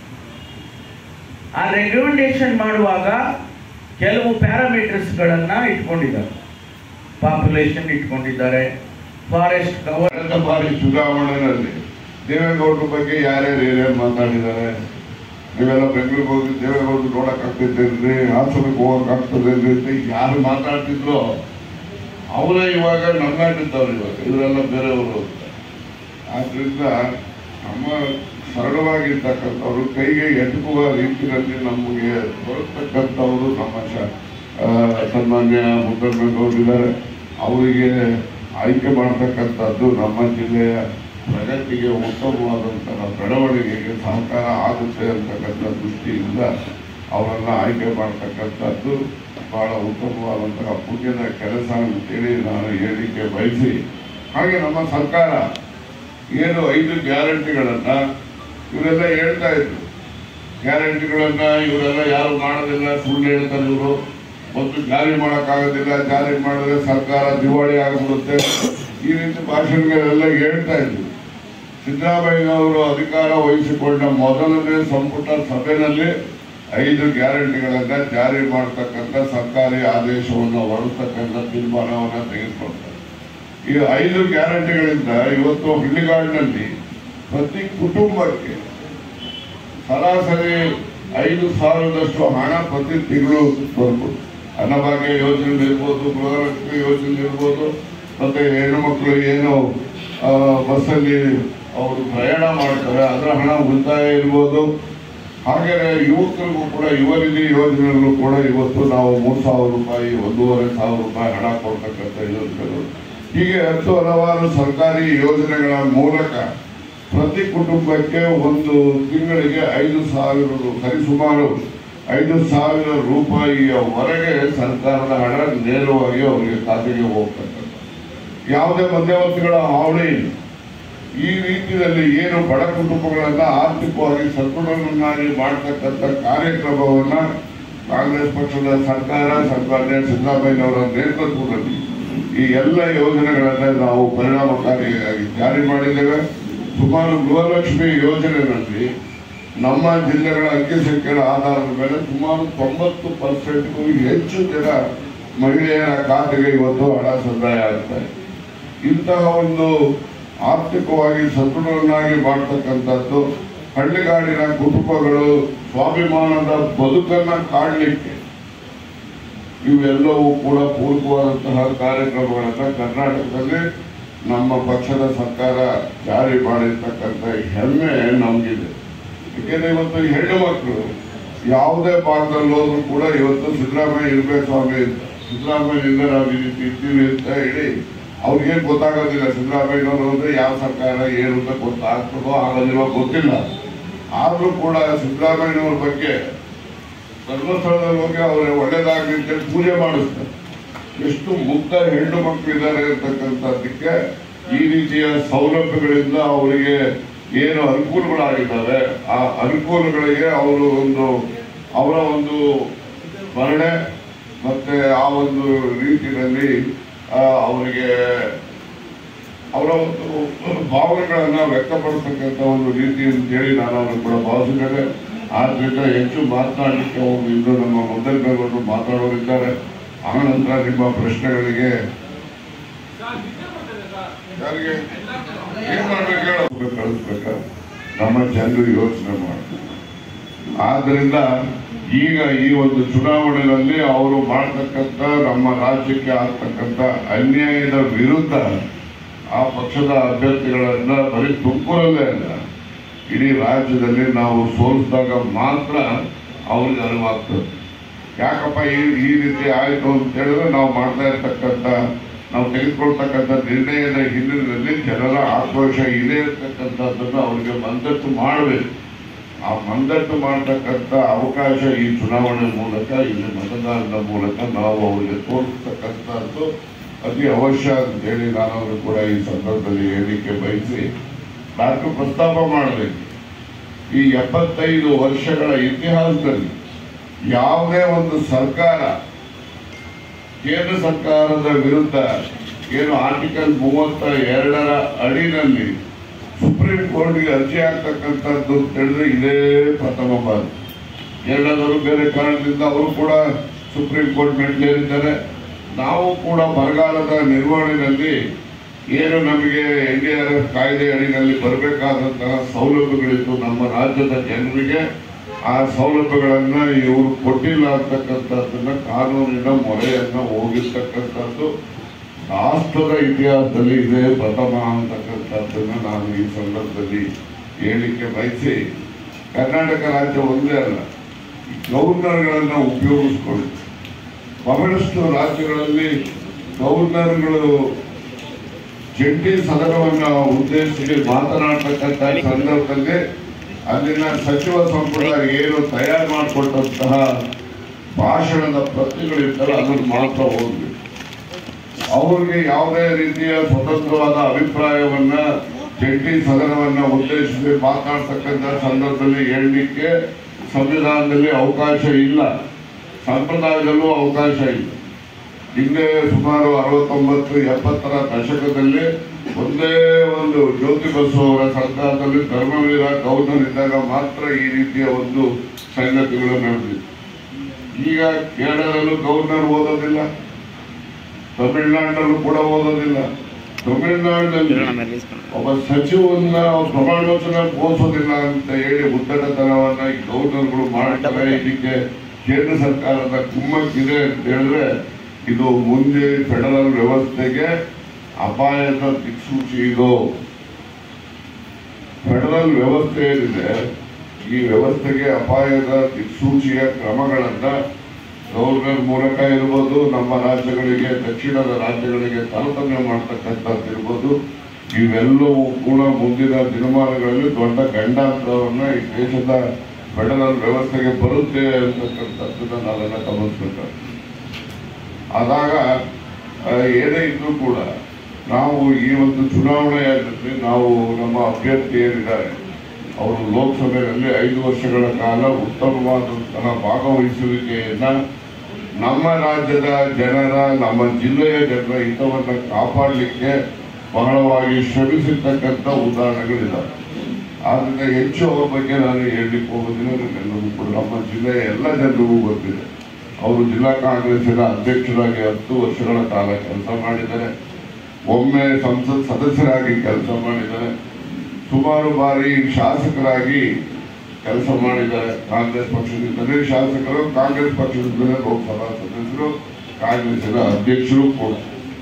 B: ಆ ರೆಕಮೆಂಡೇಶನ್ ಮಾಡುವಾಗ ಕೆಲವು ಪ್ಯಾರಾಮೀಟರ್ಸ್ಗಳನ್ನ ಇಟ್ಕೊಂಡಿದ್ದಾರೆ ಪಾಪ್ಯುಲೇಷನ್ ಇಟ್ಕೊಂಡಿದ್ದಾರೆ ಫಾರೆಸ್ಟ್ ಕವರ್
C: ಕಳೆದ ಬಾರಿ ಚುನಾವಣೆಯಲ್ಲಿ ದೇವೇಗೌಡರ ಬಗ್ಗೆ ಯಾರ್ಯಾರು ಏನೇನು ಮಾತಾಡಿದ್ದಾರೆ ನೀವೆಲ್ಲ ಬೆಂಗಳೂರಿಗೆ ಹೋಗಿ ದೇವೇಗೌಡರು ನೋಡಕ್ ಆಗ್ತೈತೇನ್ರಿ ಹಾಸನಕ್ಕೆ ಹೋಗಕ್ ಆಗ್ತದೇನ್ರಿ ಅಂತ ಯಾರು ಮಾತಾಡ್ತಿದ್ರೋ ಅವರೇ ಇವಾಗ ನಮ್ಗಾಟಿದ್ದವ್ರು ಇವಾಗ ಇವರೆಲ್ಲ ಬೇರೆಯವರು ಅಂತ ಆದ್ರಿಂದ ನಮ್ಮ ಸರಳವಾಗಿರ್ತಕ್ಕಂಥವ್ರು ಕೈಗೆ ಎಟುಕುವ ರೀತಿಯಲ್ಲಿ ನಮಗೆ ಬರತಕ್ಕಂಥವ್ರು ನಮ್ಮ ಶ- ಆ, ಸನ್ಮಾನ್ಯ ಮುದ್ದಮ್ಮೇಗೌಡರಿದ್ದಾರೆ ಅವರಿಗೆ ಆಯ್ಕೆ ಮಾಡ್ತಕ್ಕಂಥದ್ದು ನಮ್ಮ ಜಿಲ್ಲೆಯ ಪ್ರಗತಿಗೆ ಉತ್ತಮವಾದಂತಹ ಬೆಳವಣಿಗೆಗೆ ಸಹಕಾರ ಆಗುತ್ತೆ ಅಂತಕ್ಕಂಥ ದೃಷ್ಟಿಯಿಂದ ಅವರನ್ನ ಆಯ್ಕೆ ಮಾಡ್ತಕ್ಕಂಥದ್ದು ಬಹಳ ಉತ್ತಮವಾದಂತಹ ಪುಣ್ಯದ ಕೆಲಸ ಅಂತೇಳಿ ನಾನು ಹೇಳಿಕೆ ಬಯಸಿ ಹಾಗೆ ನಮ್ಮ ಸರ್ಕಾರ ಏನು ಐದು ಗ್ಯಾರಂಟಿಗಳನ್ನ ಇವರೆಲ್ಲ ಹೇಳ್ತಾ ಇದ್ರು ಗ್ಯಾರಂಟಿಗಳನ್ನ ಇವರೆಲ್ಲ ಯಾರು ಮಾಡೋದಿಲ್ಲ ಸುಳ್ಳು ಹೇಳ್ತಾರೆ ಇವರು ಮತ್ತು ಜಾರಿ ಮಾಡೋಕ್ಕಾಗೋದಿಲ್ಲ ಜಾರಿ ಮಾಡಿದ್ರೆ ಸರ್ಕಾರ ದಿವಾಳಿ ಆಗಿಬಿಡುತ್ತೆ ಈ ರೀತಿ ಭಾಷಣಗಳೆಲ್ಲ ಹೇಳ್ತಾ ಇದ್ರು ಸಿದ್ದರಾಮಯ್ಯನವರು ಅಧಿಕಾರ ವಹಿಸಿಕೊಂಡ ಮೊದಲನೇ ಸಂಪುಟ ಸಭೆಯಲ್ಲಿ ಐದು ಗ್ಯಾರಂಟಿಗಳನ್ನ ಜಾರಿ ಮಾಡತಕ್ಕಂಥ ಸರ್ಕಾರಿ ಆದೇಶವನ್ನು ಹೊರತಕ್ಕಂಥ ತೀರ್ಮಾನವನ್ನು ತೆಗೆದುಕೊಳ್ತಾರೆ ಈ ಐದು ಗ್ಯಾರಂಟಿಗಳಿಂದ ಇವತ್ತು ಹಳ್ಳಿಗಾಡಿನಲ್ಲಿ ಪ್ರತಿ ಕುಟುಂಬಕ್ಕೆ ಸರಾಸರಿ ಐದು ಸಾವಿರದಷ್ಟು ಹಣ ಪ್ರತಿ ತಿಂಗಳು ಬರ್ಬೋದು ಅನ್ನಭಾಗ್ಯ ಯೋಜನೆ ಇರ್ಬೋದು ಗೃಹಲಕ್ಷ್ಮಿ ಯೋಜನೆ ಇರ್ಬೋದು ಮತ್ತೆ ಹೆಣ್ಣು ಮಕ್ಕಳು ಏನು ಆ, ಬಸ್ಸಲ್ಲಿ ಅವರು ಪ್ರಯಾಣ ಮಾಡ್ತಾರೆ ಅದರ ಹಣ ಉಳಿತಾಯ ಇರ್ಬೋದು ಹಾಗೆ ಯುವಕರಿಗೂ ಕೂಡ ಯುವ ನಿಧಿ ಯೋಜನೆಯಲ್ಲೂ ಕೂಡ ಇವತ್ತು ನಾವು ಮೂರು ಸಾವಿರ ರೂಪಾಯಿ ಒಂದೂವರೆ ಸಾವಿರ ರೂಪಾಯಿ ಹಣ ಕೊಡ್ತಕ್ಕಂಥ ಯೋಜನೆಗಳು ಹೀಗೆ ಹತ್ತು ಹಲವಾರು ಸರ್ಕಾರಿ ಯೋಜನೆಗಳ ಮೂಲಕ ಪ್ರತಿ ಕುಟುಂಬಕ್ಕೆ ಒಂದು ತಿಂಗಳಿಗೆ ಐದು ಸಾವಿರ ರು- ಸರಿಸುಮಾರು ಐದು ಸಾವಿರ ರೂಪಾಯಿಯವರೆಗೆ ಸರ್ಕಾರದ ಹಣ ನೇರವಾಗಿ ಅವರಿಗೆ ಖಾತೆಗೆ ಹೋಗ್ತಕ್ಕಂಥ ಯಾವುದೇ ಮಧ್ಯವರ್ತಿಗಳ ಹಾವಳಿ ಇಲ್ಲ ಈ ರೀತಿಯಲ್ಲಿ ಏನು ಬಡ ಕುಟುಂಬಗಳನ್ನ ಆರ್ಥಿಕವಾಗಿ ಸದೃಢವನ್ನಾಗಿ ಮಾಡತಕ್ಕಂಥ ಕಾರ್ಯಕ್ರಮವನ್ನ ಕಾಂಗ್ರೆಸ್ ಪಕ್ಷದ ಸರ್ಕಾರ ಸರ್ಕಾರದ ಸಿದ್ದರಾಮಯ್ಯನವರ ನೇತೃತ್ವದಲ್ಲಿ ಈ ಎಲ್ಲ ಯೋಜನೆಗಳನ್ನ ನಾವು ಪರಿಣಾಮಕಾರಿಯಾಗಿ ಜಾರಿ ಮಾಡಿದ್ದೇವೆ ಸುಮಾರು ಗೃಹಲಕ್ಷ್ಮಿ ಯೋಜನೆಯಲ್ಲಿ ನಮ್ಮ ಜಿಲ್ಲೆಗಳ ಅಂಕಿ ಸಂಖ್ಯೆಗಳ ಆಧಾರದ ಮೇಲೆ ಸುಮಾರು ತೊಂಬತ್ತು ಪರ್ಸೆಂಟ್ಗೂ ಹೆಚ್ಚು ಜನ ಮಹಿಳೆಯರ ಖಾತೆಗೆ ಇವತ್ತು ಹಣ ಸಂದಾಯ ಆಗ್ತಾ ಇದೆ ಇಂತಹ ಒಂದು ಆರ್ಥಿಕವಾಗಿ ಸದೃಢವನ್ನಾಗಿ ಮಾಡ್ತಕ್ಕಂಥದ್ದು ಹಳ್ಳಿಗಾಡಿನ ಕುಟುಂಬಗಳು ಸ್ವಾಭಿಮಾನದ ಬದುಕನ್ನ ಕಾಡಲಿಕ್ಕೆ ಇವೆಲ್ಲವೂ ಕೂಡ ಪೂರಕವಾದಂತಹ ಕಾರ್ಯಕ್ರಮಗಳನ್ನ ಕರ್ನಾಟಕದಲ್ಲಿ ನಮ್ಮ ಪಕ್ಷದ ಸರ್ಕಾರ ಜಾರಿ ಮಾಡಿರ್ತಕ್ಕಂಥ ಹೆಮ್ಮೆ ನಮಗಿದೆ ಯಾಕೆಂದ್ರೆ ಇವತ್ತು ಹೆಣ್ಣು ಮಕ್ಕಳು ಯಾವುದೇ ಭಾಗದಲ್ಲಿ ಹೋದ್ರು ಕೂಡ ಇವತ್ತು ಸಿದ್ದರಾಮಯ್ಯ ಇರ್ಬೇಕು ಸ್ವಾಮಿ ಅಂತ ಸಿದ್ದರಾಮಯ್ಯನಿಂದ ನಾವು ಈ ರೀತಿ ಇದ್ದೀವಿ ಅಂತ ಹೇಳಿ ಅವ್ರಿಗೆ ಗೊತ್ತಾಗೋದಿಲ್ಲ ಸಿದ್ದರಾಮಯ್ಯನವರು ಅಂದ್ರೆ ಯಾವ ಸರ್ಕಾರ ಏನು ಅಂತ ಗೊತ್ತಾಗ್ತದೋ ಆಗೋದಿಲ್ಲ ಗೊತ್ತಿಲ್ಲ ಆದ್ರೂ ಕೂಡ ಸಿದ್ದರಾಮಯ್ಯನವ್ರ ಬಗ್ಗೆ ಧರ್ಮಸ್ಥಳದಲ್ಲಿ ಹೋಗಿ ಅವ್ರಿಗೆ ಒಳ್ಳೇದಾಗ್ಲಿ ಅಂತೇಳಿ ಪೂಜೆ ಮಾಡಿಸ್ತಾರೆ ಎಷ್ಟು ಮುಗ್ಧ ಹೆಣ್ಣು ಮಕ್ಕಳಿದ್ದಾರೆ ಅಂತಕ್ಕಂಥದ್ದಕ್ಕೆ ಈ ರೀತಿಯ ಸೌಲಭ್ಯಗಳಿಂದ ಅವರಿಗೆ ಏನು ಅನುಕೂಲಗಳಾಗಿದ್ದಾವೆ ಆ ಅನುಕೂಲಗಳಿಗೆ ಅವರು ಒಂದು ಅವರ ಒಂದು ಸ್ಮರಣೆ ಮತ್ತೆ ಆ ಒಂದು ರೀತಿಯಲ್ಲಿ ಆ, ಅವರಿಗೆ ಅವರ ಒಂದು ಭಾವನೆಗಳನ್ನ ವ್ಯಕ್ತಪಡಿಸ್ತಕ್ಕಂಥ ಒಂದು ರೀತಿ ಅಂತೇಳಿ ನಾನು ಅವ್ರನ್ನ ಕೂಡ ಭಾವಿಸಿದ್ದೇನೆ ಆದ್ರಿಂದ ಹೆಚ್ಚು ಮಾತನಾಡಲಿಕ್ಕೆ ಅವರು ಇಂದು ನಮ್ಮ ಮೊದಲನೇವರು ಮಾತಾಡೋರಿದ್ದಾರೆ ಆನಂತರ ನಿಮ್ಮ ಪ್ರಶ್ನೆಗಳಿಗೆ ಯಾರಿಗೆ ಏನ್ ಮಾಡ್ಬೇಕು ಹೇಳು? ಕಳಿಸ್ಬೇಕ ನಮ್ಮ ಜನರು ಯೋಚನೆ ಮಾಡ್ತಾರೆ ಆದ್ರಿಂದ ಈಗ ಈ ಒಂದು ಚುನಾವಣೆಯಲ್ಲಿ ಅವರು ಮಾಡ್ತಕ್ಕಂಥ ನಮ್ಮ ರಾಜ್ಯಕ್ಕೆ ಆಗ್ತಕ್ಕಂಥ ಅನ್ಯಾಯದ ವಿರುದ್ಧ ಆ ಪಕ್ಷದ ಅಭ್ಯರ್ಥಿಗಳನ್ನ ಬರೀ ತುಮಕೂರಲ್ಲೇ ಅಲ್ಲ ಇಡೀ ರಾಜ್ಯದಲ್ಲಿ ನಾವು ಸೋಲಿಸಿದಾಗ ಮಾತ್ರ ಅವ್ರಿಗೆ ಅರಿವಾಗ್ತದೆ ಯಾಕಪ್ಪ ಈ ಈ ರೀತಿ ಆಯಿತು ಅಂತ ಹೇಳಿದ್ರೆ ನಾವು ಮಾಡ್ತಾ ಇರ್ತಕ್ಕಂಥ ನಾವು ತೆಗೆದುಕೊಳ್ತಕ್ಕಂಥ ನಿರ್ಣಯದ ಹಿನ್ನೆಲೆಯಲ್ಲಿ ಜನರ ಆಕ್ರೋಶ ಇದೆ ಇರ್ತಕ್ಕಂಥದ್ದನ್ನು ಅವರಿಗೆ ಮಂದಟ್ಟು ಮಾಡಬೇಕು ಆ ಮಂದಟ್ಟು ಮಾಡತಕ್ಕಂಥ ಅವಕಾಶ ಈ ಚುನಾವಣೆ ಮೂಲಕ ಇಲ್ಲಿ ಮತದಾನದ ಮೂಲಕ ನಾವು ಅವರಿಗೆ ತೋರಿಸ್ತಕ್ಕಂಥದ್ದು ಅತಿ ಅವಶ್ಯ ಅಂತ ಹೇಳಿ ನಾನು ಅವರು ಕೂಡ ಈ ಸಂದರ್ಭದಲ್ಲಿ ಹೇಳಲಿಕ್ಕೆ ಬಯಸಿ ನಾಲ್ಕು ಪ್ರಸ್ತಾಪ ಮಾಡಬೇಕು ಈ ಎಪ್ಪತ್ತೈದು ವರ್ಷಗಳ ಇತಿಹಾಸದಲ್ಲಿ ಯಾವುದೇ ಒಂದು ಸರ್ಕಾರ ಕೇಂದ್ರ ಸರ್ಕಾರದ ವಿರುದ್ಧ ಏನು ಆರ್ಟಿಕಲ್ ಮೂವತ್ತ ಎರಡರ ಅಡಿನಲ್ಲಿ ಸುಪ್ರೀಂ ಕೋರ್ಟ್ಗೆ ಅರ್ಜಿ ಹಾಕ್ತಕ್ಕಂಥದ್ದು ಅಂತ ಹೇಳಿದ್ರೆ ಇದೇ ಪ್ರಥಮ ಬಾರಿ ಎರಡಾದರೂ ಬೇರೆ ಕಾರಣದಿಂದ ಅವರು ಕೂಡ ಸುಪ್ರೀಂ ಕೋರ್ಟ್ ಮೆಟ್ಲೇರಿದ್ದಾರೆ ನಾವು ಕೂಡ ಬರಗಾಲದ ನಿರ್ವಹಣೆಯಲ್ಲಿ ಏನು ನಮಗೆ ಎನ್ ಡಿ ಆರ್ ಎಫ್ ಕಾಯ್ದೆ ಅಡಿನಲ್ಲಿ ಬರಬೇಕಾದಂತಹ ಸೌಲಭ್ಯಗಳಿತ್ತು ನಮ್ಮ ರಾಜ್ಯದ ಜನರಿಗೆ ಆ ಸೌಲಭ್ಯಗಳನ್ನ ಇವರು ಕೊಟ್ಟಿಲ್ಲ ಅಂತಕ್ಕಂಥದ್ದನ್ನ ಕಾನೂನಿನ ಮೊರೆಯನ್ನ ಹೋಗಿರ್ತಕ್ಕಂಥದ್ದು ರಾಷ್ಟ್ರದ ಇತಿಹಾಸದಲ್ಲಿ ಇದೇ ಪ್ರಥಮ ಅಂತಕ್ಕಂಥದ್ದನ್ನ ನಾನು ಈ ಸಂದರ್ಭದಲ್ಲಿ ಹೇಳಲಿಕ್ಕೆ ಬಯಸಿ ಕರ್ನಾಟಕ ರಾಜ್ಯ ಒಂದೇ ಅಲ್ಲ ಗವರ್ನರ್ಗಳನ್ನ ಉಪಯೋಗಿಸ್ಕೊಳ್ಳಿ ಬಹಳಷ್ಟು ರಾಜ್ಯಗಳಲ್ಲಿ ಗವರ್ನರ್ಗಳು ಜಂಟಿ ಸದನವನ್ನ ಉದ್ದೇಶಿಸಿ ಮಾತನಾಡ್ತಕ್ಕಂಥ ಸಂದರ್ಭದಲ್ಲಿ ಅಲ್ಲಿನ ಸಚಿವ ಸಂಪುಟ ಏನು ತಯಾರು ಮಾಡಿಕೊಟ್ಟಂತಹ ಭಾಷಣದ ಪ್ರತಿಗಳಿರ್ತಾರೆ ಅದನ್ನು ಮಾತ್ರ ಓದಬೇಕು ಅವ್ರಿಗೆ ಯಾವುದೇ ರೀತಿಯ ಸ್ವತಂತ್ರವಾದ ಅಭಿಪ್ರಾಯವನ್ನ ಜಂಟಿ ಸದನವನ್ನ ಉದ್ದೇಶಿಸಿ ಮಾತನಾಡ್ತಕ್ಕಂಥ ಸಂದರ್ಭದಲ್ಲಿ ಹೇಳಲಿಕ್ಕೆ ಸಂವಿಧಾನದಲ್ಲಿ ಅವಕಾಶ ಇಲ್ಲ ಸಂಪ್ರದಾಯದಲ್ಲೂ ಅವಕಾಶ ಇಲ್ಲ ಹಿಂದೆ ಸುಮಾರು ಅರವತ್ತೊಂಬತ್ತು ಎಪ್ಪತ್ತರ ದಶಕದಲ್ಲಿ ಒಂದೇ ಒಂದು ಜ್ಯೋತಿ ಬಸು ಅವರ ಸರ್ಕಾರದಲ್ಲಿ ಧರ್ಮವೀರ ಗೌರ್ನರ್ ಇದ್ದಾಗ ಮಾತ್ರ ಈ ರೀತಿಯ ಒಂದು ಸಂಗತಿಗಳು ನಡೆದಿತ್ತು ಈಗ ಕೇರಳದಲ್ಲೂ ಗವರ್ನರ್ ಓದೋದಿಲ್ಲ ತಮಿಳುನಾಡಿನಲ್ಲೂ ಕೂಡ ಓದೋದಿಲ್ಲ ತಮಿಳುನಾಡಿನಲ್ಲಿ ಒಬ್ಬ ಸಚಿವನ್ನ ಅವ್ರು ಪ್ರಮಾಣ ವಚನ ಘೋಷಿಸೋದಿಲ್ಲ ಅಂತ ಹೇಳಿ ಉದ್ದಟತನವನ್ನ ಈ ಗವರ್ನರ್ಗಳು ಮಾಡ್ತಾರೆ ಇದಕ್ಕೆ ಕೇಂದ್ರ ಸರ್ಕಾರದ ಕುಮ್ಮಕ್ಕಿದೆ ಅಂತ ಹೇಳಿದ್ರೆ ಇದು ಮುಂದೆ ಫೆಡರಲ್ ವ್ಯವಸ್ಥೆಗೆ ಅಪಾಯದ ದಿಕ್ಸೂಚಿ ಇದು ಫೆಡರಲ್ ವ್ಯವಸ್ಥೆ ಏನಿದೆ ಈ ವ್ಯವಸ್ಥೆಗೆ ಅಪಾಯದ ದಿಕ್ಸೂಚಿಯ ಕ್ರಮಗಳನ್ನ ಗವರ್ನರ್ ಮೂಲಕ ಇರ್ಬೋದು ನಮ್ಮ ರಾಜ್ಯಗಳಿಗೆ ದಕ್ಷಿಣದ ರಾಜ್ಯಗಳಿಗೆ ತಾರತಮ್ಯ ಮಾಡ್ತಕ್ಕಂಥದ್ದು ಇರ್ಬೋದು ಇವೆಲ್ಲವೂ ಕೂಡ ಮುಂದಿನ ದಿನಮಾನಗಳಲ್ಲಿ ದೊಡ್ಡ ಗಂಡಾಂತರವನ್ನ ಈ ದೇಶದ ಫೆಡರಲ್ ವ್ಯವಸ್ಥೆಗೆ ಬರುತ್ತೆ ಅಂತಕ್ಕಂಥದ್ದನ್ನ ನಾವೆಲ್ಲ ಗಮನಿಸ್ಬೇಕಾಗ್ತದೆ ಆದಾಗ ಆ, ಏನೇ ಇದ್ರೂ ಕೂಡ ನಾವು ಈ ಒಂದು ಚುನಾವಣೆಯಲ್ಲಿ ನಾವು ನಮ್ಮ ಅಭ್ಯರ್ಥಿ ಏನಿದ್ದಾರೆ ಅವರು ಲೋಕಸಭೆಯಲ್ಲಿ ಐದು ವರ್ಷಗಳ ಕಾಲ ಉತ್ತಮವಾದಂತಹ ಭಾಗವಹಿಸುವಿಕೆಯನ್ನ ನಮ್ಮ ರಾಜ್ಯದ ಜನರ ನಮ್ಮ ಜಿಲ್ಲೆಯ ಜನರ ಹಿತವನ್ನು ಕಾಪಾಡಲಿಕ್ಕೆ ಬಹಳವಾಗಿ ಶ್ರಮಿಸಿರ್ತಕ್ಕಂಥ ಉದಾಹರಣೆಗಳಿದ್ದಾವೆ ಆದ್ರಿಂದ ಹೆಚ್ಚು ಅವರ ಬಗ್ಗೆ ನಾನು ಹೇಳಲಿಕ್ಕೆ ಹೋಗೋದಿಲ್ಲ ನಿಮ್ಮೆಲ್ಲರಿಗೂ ಕೂಡ ನಮ್ಮ ಜಿಲ್ಲೆಯ ಎಲ್ಲ ಜನರಿಗೂ ಗೊತ್ತಿದೆ ಅವರು ಜಿಲ್ಲಾ ಕಾಂಗ್ರೆಸ್ಸಿನ ಅಧ್ಯಕ್ಷರಾಗಿ ಹತ್ತು ವರ್ಷಗಳ ಕಾಲ ಕೆಲಸ ಮಾಡಿದ್ದಾರೆ ಒಮ್ಮೆ ಸಂಸತ್ ಸದಸ್ಯರಾಗಿ ಕೆಲಸ ಮಾಡಿದ್ದಾರೆ ಸುಮಾರು ಬಾರಿ ಶಾಸಕರಾಗಿ ಕೆಲಸ ಮಾಡಿದ್ದಾರೆ ಕಾಂಗ್ರೆಸ್ ಪಕ್ಷದಿಂದಲೇ ಶಾಸಕರು ಕಾಂಗ್ರೆಸ್ ಪಕ್ಷದಿಂದಲೇ ಲೋಕಸಭಾ ಸದಸ್ಯರು ಕಾಂಗ್ರೆಸ್ಸಿನ ಅಧ್ಯಕ್ಷರು ಕೂಡ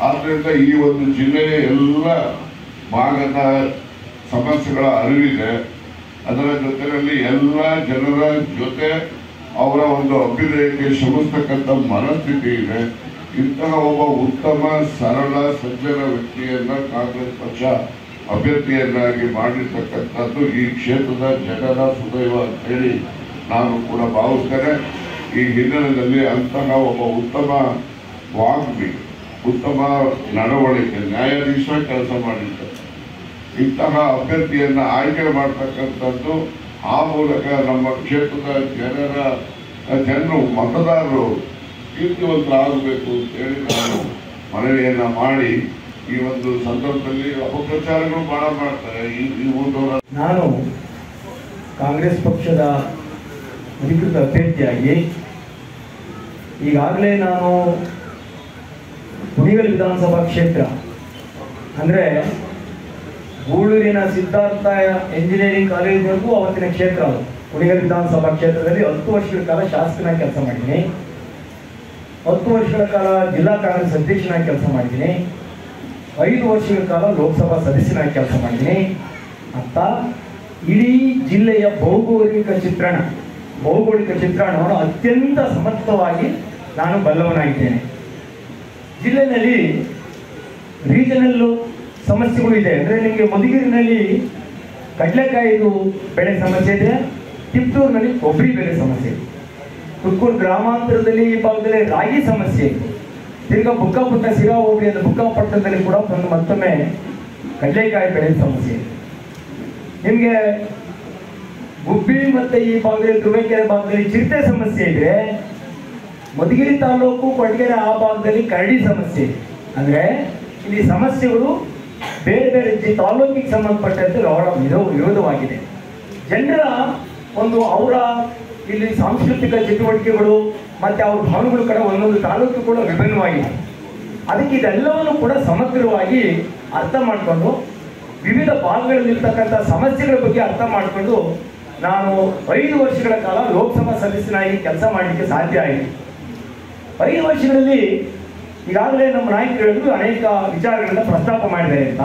C: ಆದ್ರಿಂದ ಈ ಒಂದು ಜಿಲ್ಲೆಯ ಎಲ್ಲ ಭಾಗದ ಸಮಸ್ಯೆಗಳ ಅರಿವಿದೆ ಅದರ ಜೊತೆಯಲ್ಲಿ ಎಲ್ಲ ಜನರ ಜೊತೆ ಅವರ ಒಂದು ಅಭ್ಯುದಯಕ್ಕೆ ಶ್ರಮಿಸ್ತಕ್ಕಂಥ ಮನಸ್ಥಿತಿ ಇದೆ ಇಂತಹ ಒಬ್ಬ ಉತ್ತಮ ಸರಳ ಸಜ್ಜನ ವ್ಯಕ್ತಿಯನ್ನ ಕಾಂಗ್ರೆಸ್ ಪಕ್ಷ ಅಭ್ಯರ್ಥಿಯನ್ನಾಗಿ ಮಾಡಿರ್ತಕ್ಕಂಥದ್ದು ಈ ಕ್ಷೇತ್ರದ ಜನರ ಸುದೈವ ಅಂತ ಹೇಳಿ ನಾನು ಕೂಡ ಭಾವಿಸ್ತೇನೆ ಈ ಹಿನ್ನೆಲೆಯಲ್ಲಿ ಅಂತಹ ಒಬ್ಬ ಉತ್ತಮ ವಾಗ್ಮಿ ಉತ್ತಮ ನಡವಳಿಕೆ ನ್ಯಾಯಾಧೀಶ ಕೆಲಸ ಮಾಡಿದ್ದಾರೆ ಇಂತಹ ಅಭ್ಯರ್ಥಿಯನ್ನ ಆಯ್ಕೆ ಮಾಡ್ತಕ್ಕಂಥದ್ದು ಆ ಮೂಲಕ ನಮ್ಮ ಕ್ಷೇತ್ರದ ಜನರ ಜನರು ಮತದಾರರು ಕೀರ್ತಿವಂತರಾಗಬೇಕು ಅಂತೇಳಿ ನಾನು ಮನವಿಯನ್ನ ಮಾಡಿ ಈ ಒಂದು ಸಂದರ್ಭದಲ್ಲಿ ಅಪಪ್ರಚಾರಗಳು ಬಹಳ ಮಾಡ್ತಾರೆ ಈ ಈ ಊರವರ
D: ನಾನು ಕಾಂಗ್ರೆಸ್ ಪಕ್ಷದ ಅಧಿಕೃತ ಅಭ್ಯರ್ಥಿಯಾಗಿ ಈಗಾಗಲೇ ನಾನು ಕುಣಿಗಲ್ ವಿಧಾನಸಭಾ ಕ್ಷೇತ್ರ ಅಂದರೆ ಗೂಳೂರಿನ ಸಿದ್ಧಾರ್ಥ ಎಂಜಿನಿಯರಿಂಗ್ ಕಾಲೇಜಿನವರೆಗೂ ಅವತ್ತಿನ ಕ್ಷೇತ್ರ ಅದು ಕುಣಿಗಲ್ ವಿಧಾನಸಭಾ ಕ್ಷೇತ್ರದಲ್ಲಿ ಹತ್ತು ವರ್ಷಗಳ ಕಾಲ ಶಾಸಕನಾಗಿ ಕೆಲಸ ಮಾಡಿದ್ದೀನಿ ಹತ್ತು ವರ್ಷಗಳ ಕಾಲ ಜಿಲ್ಲಾ ಕಾಂಗ್ರೆಸ್ ಅಧ್ಯಕ್ಷನಾಗಿ ಕೆಲಸ ಮಾಡಿದ್ದೀನಿ ಐದು ವರ್ಷಗಳ ಕಾಲ ಲೋಕಸಭಾ ಸದಸ್ಯನಾಗಿ ಕೆಲಸ ಮಾಡಿದ್ದೀನಿ ಅಂತ ಇಡೀ ಜಿಲ್ಲೆಯ ಭೌಗೋಳಿಕ ಚಿತ್ರಣ ಭೌಗೋಳಿಕ ಚಿತ್ರಣವನ್ನು ಅತ್ಯಂತ ಸಮರ್ಥವಾಗಿ ನಾನು ಬಲ್ಲವನಾಗಿದ್ದೇನೆ ಜಿಲ್ಲೆಯಲ್ಲಿ ರೀಜನಲ್ ಸಮಸ್ಯೆಗಳು ಇದೆ ಅಂದರೆ ನಿಮಗೆ ಮಧುಗಿರಿನಲ್ಲಿ ಕಡಲೆಕಾಯಿದು ಬೆಳೆ ಸಮಸ್ಯೆ ಇದೆ ತಿಪ್ಟೂರಿನಲ್ಲಿ ಕೊಬ್ಬರಿ ಬೆಳೆ ಸಮಸ್ಯೆ ಇದೆ ತುಮಕೂರು ಗ್ರಾಮಾಂತರದಲ್ಲಿ ಈ ಭಾಗದಲ್ಲಿ ರಾಗಿ ಸಮಸ್ಯೆ ಇದೆ ತಿರ್ಗಾ ಬುಕ್ಕಾಪುಟ್ಟ ಸಿರಾ ಹೋಬಳಿ ಅಂತ ಬುಕ್ಕಾಪಟ್ಟಣದಲ್ಲಿ ಕೂಡ ಒಂದು ಮತ್ತೊಮ್ಮೆ ಕಡಲೆಕಾಯಿ ಬೆಳೆ ಸಮಸ್ಯೆ ಇದೆ ನಿಮಗೆ ಗುಬ್ಬಿ ಮತ್ತೆ ಈ ಭಾಗದಲ್ಲಿ ತುರುವೇಕೆರೆ ಭಾಗದಲ್ಲಿ ಚಿರತೆ ಸಮಸ್ಯೆ ಇದೆ ಮಧುಗಿರಿ ತಾಲೂಕು ಕೊಡಗೆರೆ ಆ ಭಾಗದಲ್ಲಿ ಕರಡಿ ಸಮಸ್ಯೆ ಇದೆ ಅಂದ್ರೆ ಇಲ್ಲಿ ಸಮಸ್ಯೆಗಳು ಬೇರೆ ಬೇರೆ ಜಿ- ತಾಲೂಕಿಗೆ ಸಂಬಂಧಪಟ್ಟಂತೆ ಅವರ ವಿರೋ- ವಿರೋಧವಾಗಿದೆ ಜನರ ಒಂದು ಅವರ ಇಲ್ಲಿ ಸಾಂಸ್ಕೃತಿಕ ಚಟುವಟಿಕೆಗಳು ಮತ್ತೆ ಅವ್ರ ಭಾವನೆಗಳು ಕೂಡ ಒಂದೊಂದು ತಾಲೂಕು ಕೂಡ ವಿಭಿನ್ನವಾಗಿದೆ ಅದಕ್ಕೆ ಇದೆಲ್ಲವನ್ನು ಕೂಡ ಸಮಗ್ರವಾಗಿ ಅರ್ಥ ಮಾಡಿಕೊಂಡು ವಿವಿಧ ಭಾಗಗಳಲ್ಲಿರ್ತಕ್ಕಂಥ ಸಮಸ್ಯೆಗಳ ಬಗ್ಗೆ ಅರ್ಥ ಮಾಡಿಕೊಂಡು ನಾನು ಐದು ವರ್ಷಗಳ ಕಾಲ ಲೋಕಸಭಾ ಸದಸ್ಯನಾಗಿ ಕೆಲಸ ಮಾಡಲಿಕ್ಕೆ ಸಾಧ್ಯ ಆಯಿತು ಐದು ವರ್ಷಗಳಲ್ಲಿ ಈಗಾಗಲೇ ನಮ್ಮ ನಾಯಕರು ಹೇಳಿದ್ರು ಅನೇಕ ವಿಚಾರಗಳನ್ನ ಪ್ರಸ್ತಾಪ ಮಾಡಿದ್ದಾರೆ ಅಂತ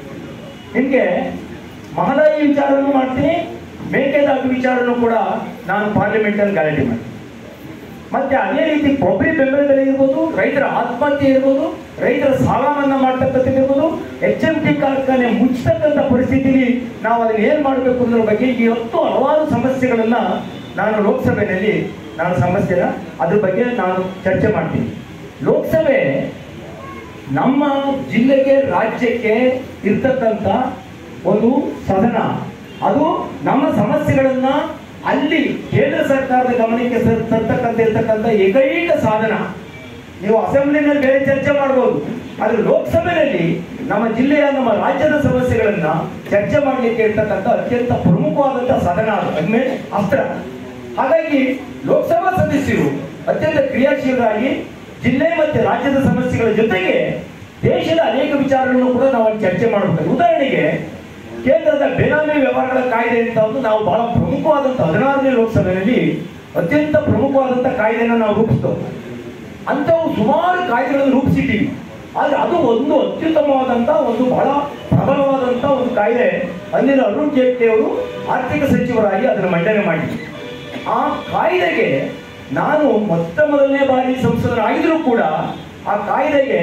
D: ನಿಮಗೆ ಮಹದಾಯಿ ವಿಚಾರವನ್ನು ಮಾಡ್ತೀನಿ ಮೇಕೆದಾಟು ವಿಚಾರನೂ ಕೂಡ ನಾನು ಪಾರ್ಲಿಮೆಂಟಲ್ಲಿ ಗಲಾಟೆ ಮಾಡ್ತೀನಿ ಮತ್ತೆ ಅದೇ ರೀತಿ ಕೊಬ್ಬರಿ ಬೆಂಬಲ ಬೆಲೆ ಇರ್ಬೋದು ರೈತರ ಆತ್ಮಹತ್ಯೆ ಇರ್ಬೋದು ರೈತರ ಸಾಲ ಮನ್ನಾ ಮಾಡ್ತಕ್ಕಂಥದ್ದು ಇರ್ಬೋದು ಎಚ್ ಎಂ ಟಿ ಕಾರ್ಖಾನೆ ಮುಚ್ಚತಕ್ಕಂಥ ಪರಿಸ್ಥಿತಿಲಿ ನಾವು ಅದನ್ನ ಏನ್ ಮಾಡಬೇಕು ಅನ್ನೋದ್ರ ಬಗ್ಗೆ ಇವತ್ತು ಹಲವಾರು ಸಮಸ್ಯೆಗಳನ್ನ ನಾನು ಲೋಕಸಭೆಯಲ್ಲಿ ನಾನು ಸಮಸ್ಯೆನ ಅದ್ರ ಬಗ್ಗೆ ನಾನು ಚರ್ಚೆ ಮಾಡ್ತೀನಿ ಲೋಕಸಭೆ ನಮ್ಮ ಜಿಲ್ಲೆಗೆ ರಾಜ್ಯಕ್ಕೆ ಇರ್ತಕ್ಕಂಥ ಒಂದು ಸದನ ಅದು ನಮ್ಮ ಸಮಸ್ಯೆಗಳನ್ನ ಅಲ್ಲಿ ಕೇಂದ್ರ ಸರ್ಕಾರದ ಗಮನಕ್ಕೆ ಸರ್- ತರ್ತಕ್ಕಂಥ ಇರ್ತಕ್ಕಂಥ ಏಕೈಕ ಸಾಧನ ನೀವು ಅಸೆಂಬ್ಲಿನಲ್ಲಿ ಬೇರೆ ಚರ್ಚೆ ಮಾಡ್ಬೋದು ಆದ್ರೆ ಲೋಕಸಭೆಯಲ್ಲಿ ನಮ್ಮ ಜಿಲ್ಲೆಯ ನಮ್ಮ ರಾಜ್ಯದ ಸಮಸ್ಯೆಗಳನ್ನ ಚರ್ಚೆ ಮಾಡಲಿಕ್ಕೆ ಇರ್ತಕ್ಕಂಥ ಅತ್ಯಂತ ಪ್ರಮುಖವಾದಂಥ ಸದನ ಅದು ಅದ್ಮೇಲೆ ಅಸ್ತ್ರ ಹಾಗಾಗಿ ಲೋಕಸಭಾ ಸದಸ್ಯರು ಅತ್ಯಂತ ಕ್ರಿಯಾಶೀಲರಾಗಿ ಜಿಲ್ಲೆ ಮತ್ತೆ ರಾಜ್ಯದ ಸಮಸ್ಯೆಗಳ ಜೊತೆಗೆ ದೇಶದ ಅನೇಕ ವಿಚಾರಗಳನ್ನು ಕೂಡ ನಾವು ಅಲ್ಲಿ ಚರ್ಚೆ ಮಾಡಬೇಕು ಉದಾಹರಣೆಗೆ ಕೇಂದ್ರದ ಬೇನಾಮಿ ವ್ಯವಹಾರಗಳ ಕಾಯ್ದೆ ಅಂತ ಒಂದು ನಾವು ಬಹಳ ಪ್ರಮುಖವಾದಂಥ ಹದಿನಾರನೇ ಲೋಕಸಭೆಯಲ್ಲಿ ಅತ್ಯಂತ ಪ್ರಮುಖವಾದಂಥ ಕಾಯ್ದೆಯನ್ನು ನಾವು ರೂಪಿಸ್ತೇವೆ ಅಂಥವು ಸುಮಾರು ಕಾಯ್ದೆಗಳನ್ನು ರೂಪಿಸಿದ್ದೀವಿ ಆದ್ರೆ ಅದು ಒಂದು ಅತ್ಯುತ್ತಮವಾದಂಥ ಒಂದು ಬಹಳ ಪ್ರಬಲವಾದಂಥ ಒಂದು ಕಾಯ್ದೆ ಅಂದಿನ ಅರುಣ್ ಜೇಟ್ಲಿ ಅವರು ಆರ್ಥಿಕ ಸಚಿವರಾಗಿ ಅದನ್ನು ಮಂಡನೆ ಮಾಡಿದ್ರು ಆ ಕಾಯ್ದೆಗೆ ನಾನು ಮೊತ್ತ ಮೊದಲನೇ ಬಾರಿ ಸಂಸದರಾಗಿದ್ರು ಕೂಡ ಆ ಕಾಯ್ದೆಗೆ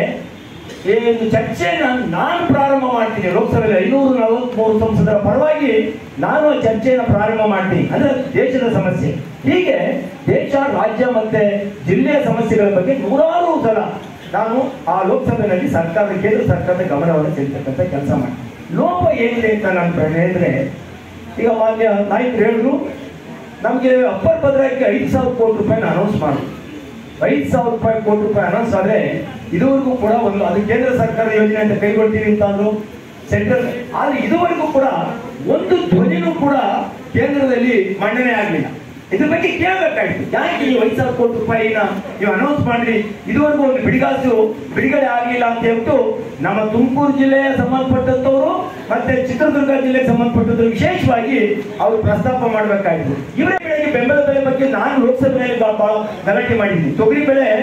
D: ಏನು ಚರ್ಚೆಯನ್ನು ನಾನು ಪ್ರಾರಂಭ ಮಾಡ್ತೀನಿ ಲೋಕಸಭೆಯಲ್ಲಿ ಐನೂರ ನಲವತ್ಮೂರು ಸಂಸದರ ಪರವಾಗಿ ನಾನು ಆ ಚರ್ಚೆಯನ್ನು ಪ್ರಾರಂಭ ಮಾಡ್ತೀನಿ ಅಂದ್ರೆ ದೇಶದ ಸಮಸ್ಯೆ ಹೀಗೆ ದೇಶ ರಾಜ್ಯ ಮತ್ತೆ ಜಿಲ್ಲೆಯ ಸಮಸ್ಯೆಗಳ ಬಗ್ಗೆ ನೂರಾರು ಸಲ ನಾನು ಆ ಲೋಕಸಭೆಯಲ್ಲಿ ಸರ್ಕಾರದ ಕೇಂದ್ರ ಸರ್ಕಾರದ ಗಮನವನ್ನು ಸೆಳೆತಕ್ಕಂಥ ಕೆಲಸ ಮಾಡಿ ಲೋಪ ಏನಿದೆ ಅಂತ ನನ್ನ ಪ್ರಶ್ನೆ ಅಂದ್ರೆ ಈಗ ಮಾನ್ಯ ನಾಯಕರು ಹೇಳಿದ್ರು ನಮಗೆ ಅಪ್ಪರ್ ಭದ್ರಾಕ್ಕೆ ಐದು ಸಾವಿರ ಕೋಟಿ ರೂಪಾಯಿನ ಅನೌನ್ಸ್ ಮಾಡಿದ್ರು ಐದು ಸಾವಿರ ರೂಪಾಯಿ ಕೋಟಿ ರೂಪಾಯಿ ಅನೌನ್ಸ್ ಆದ್ರೆ ಇದುವರೆಗೂ ಕೂಡ ಒಂದು ಅದು ಕೇಂದ್ರ ಸರ್ಕಾರ ಯೋಜನೆ ಅಂತ ಕೈಗೊಳ್ತೀವಿ ಅಂತ ಅಂದ್ರು ಸೆಂಟ್ರಲ್ ಆದ್ರೆ ಇದುವರೆಗೂ ಕೂಡ ಒಂದು ಧ್ವನಿನೂ ಕೂಡ ಕೇಂದ್ರದಲ್ಲಿ ಮಂಡನೆ ಆಗಲಿಲ್ಲ ಇದ್ರ ಬಗ್ಗೆ ಕೇಳಬೇಕಾಯ್ತು ಯಾಕೆ ಈ ಐದು ಸಾವಿರ ಕೋಟಿ ರೂಪಾಯಿನ ನೀವು ಅನೌನ್ಸ್ ಮಾಡ್ರಿ ಇದುವರೆಗೂ ಒಂದು ಬಿಡಿಗಾಸು ಬಿಡುಗಡೆ ಆಗಲಿಲ್ಲ ಅಂತ ಹೇಳ್ಬಿಟ್ಟು ನಮ್ಮ ತುಮಕೂರು ಜಿಲ್ಲೆಯ ಸಂಬಂಧಪಟ್ಟಂತವರು ಮತ್ತೆ ಚಿತ್ರದುರ್ಗ ಜಿಲ್ಲೆಗೆ ಸಂಬಂಧಪಟ್ಟಂತವ್ರು ವಿಶೇಷವಾಗಿ ಅವರು ಪ್ರಸ್ತಾಪ ಮಾಡಬೇಕಾಯ್ತು ಇವರ ಬೆಳೆಗೆ ಬೆಂಬಲ ಬೆಲೆ ಬಗ್ಗೆ ನಾನು ಲೋಕಸಭೆಯಲ್ಲಿ ಬಾ- ಬಹಳ ಗಲಾಟೆ ಮಾಡಿದ್ದೀನಿ ತೊಗರಿ ಬೆಳೆ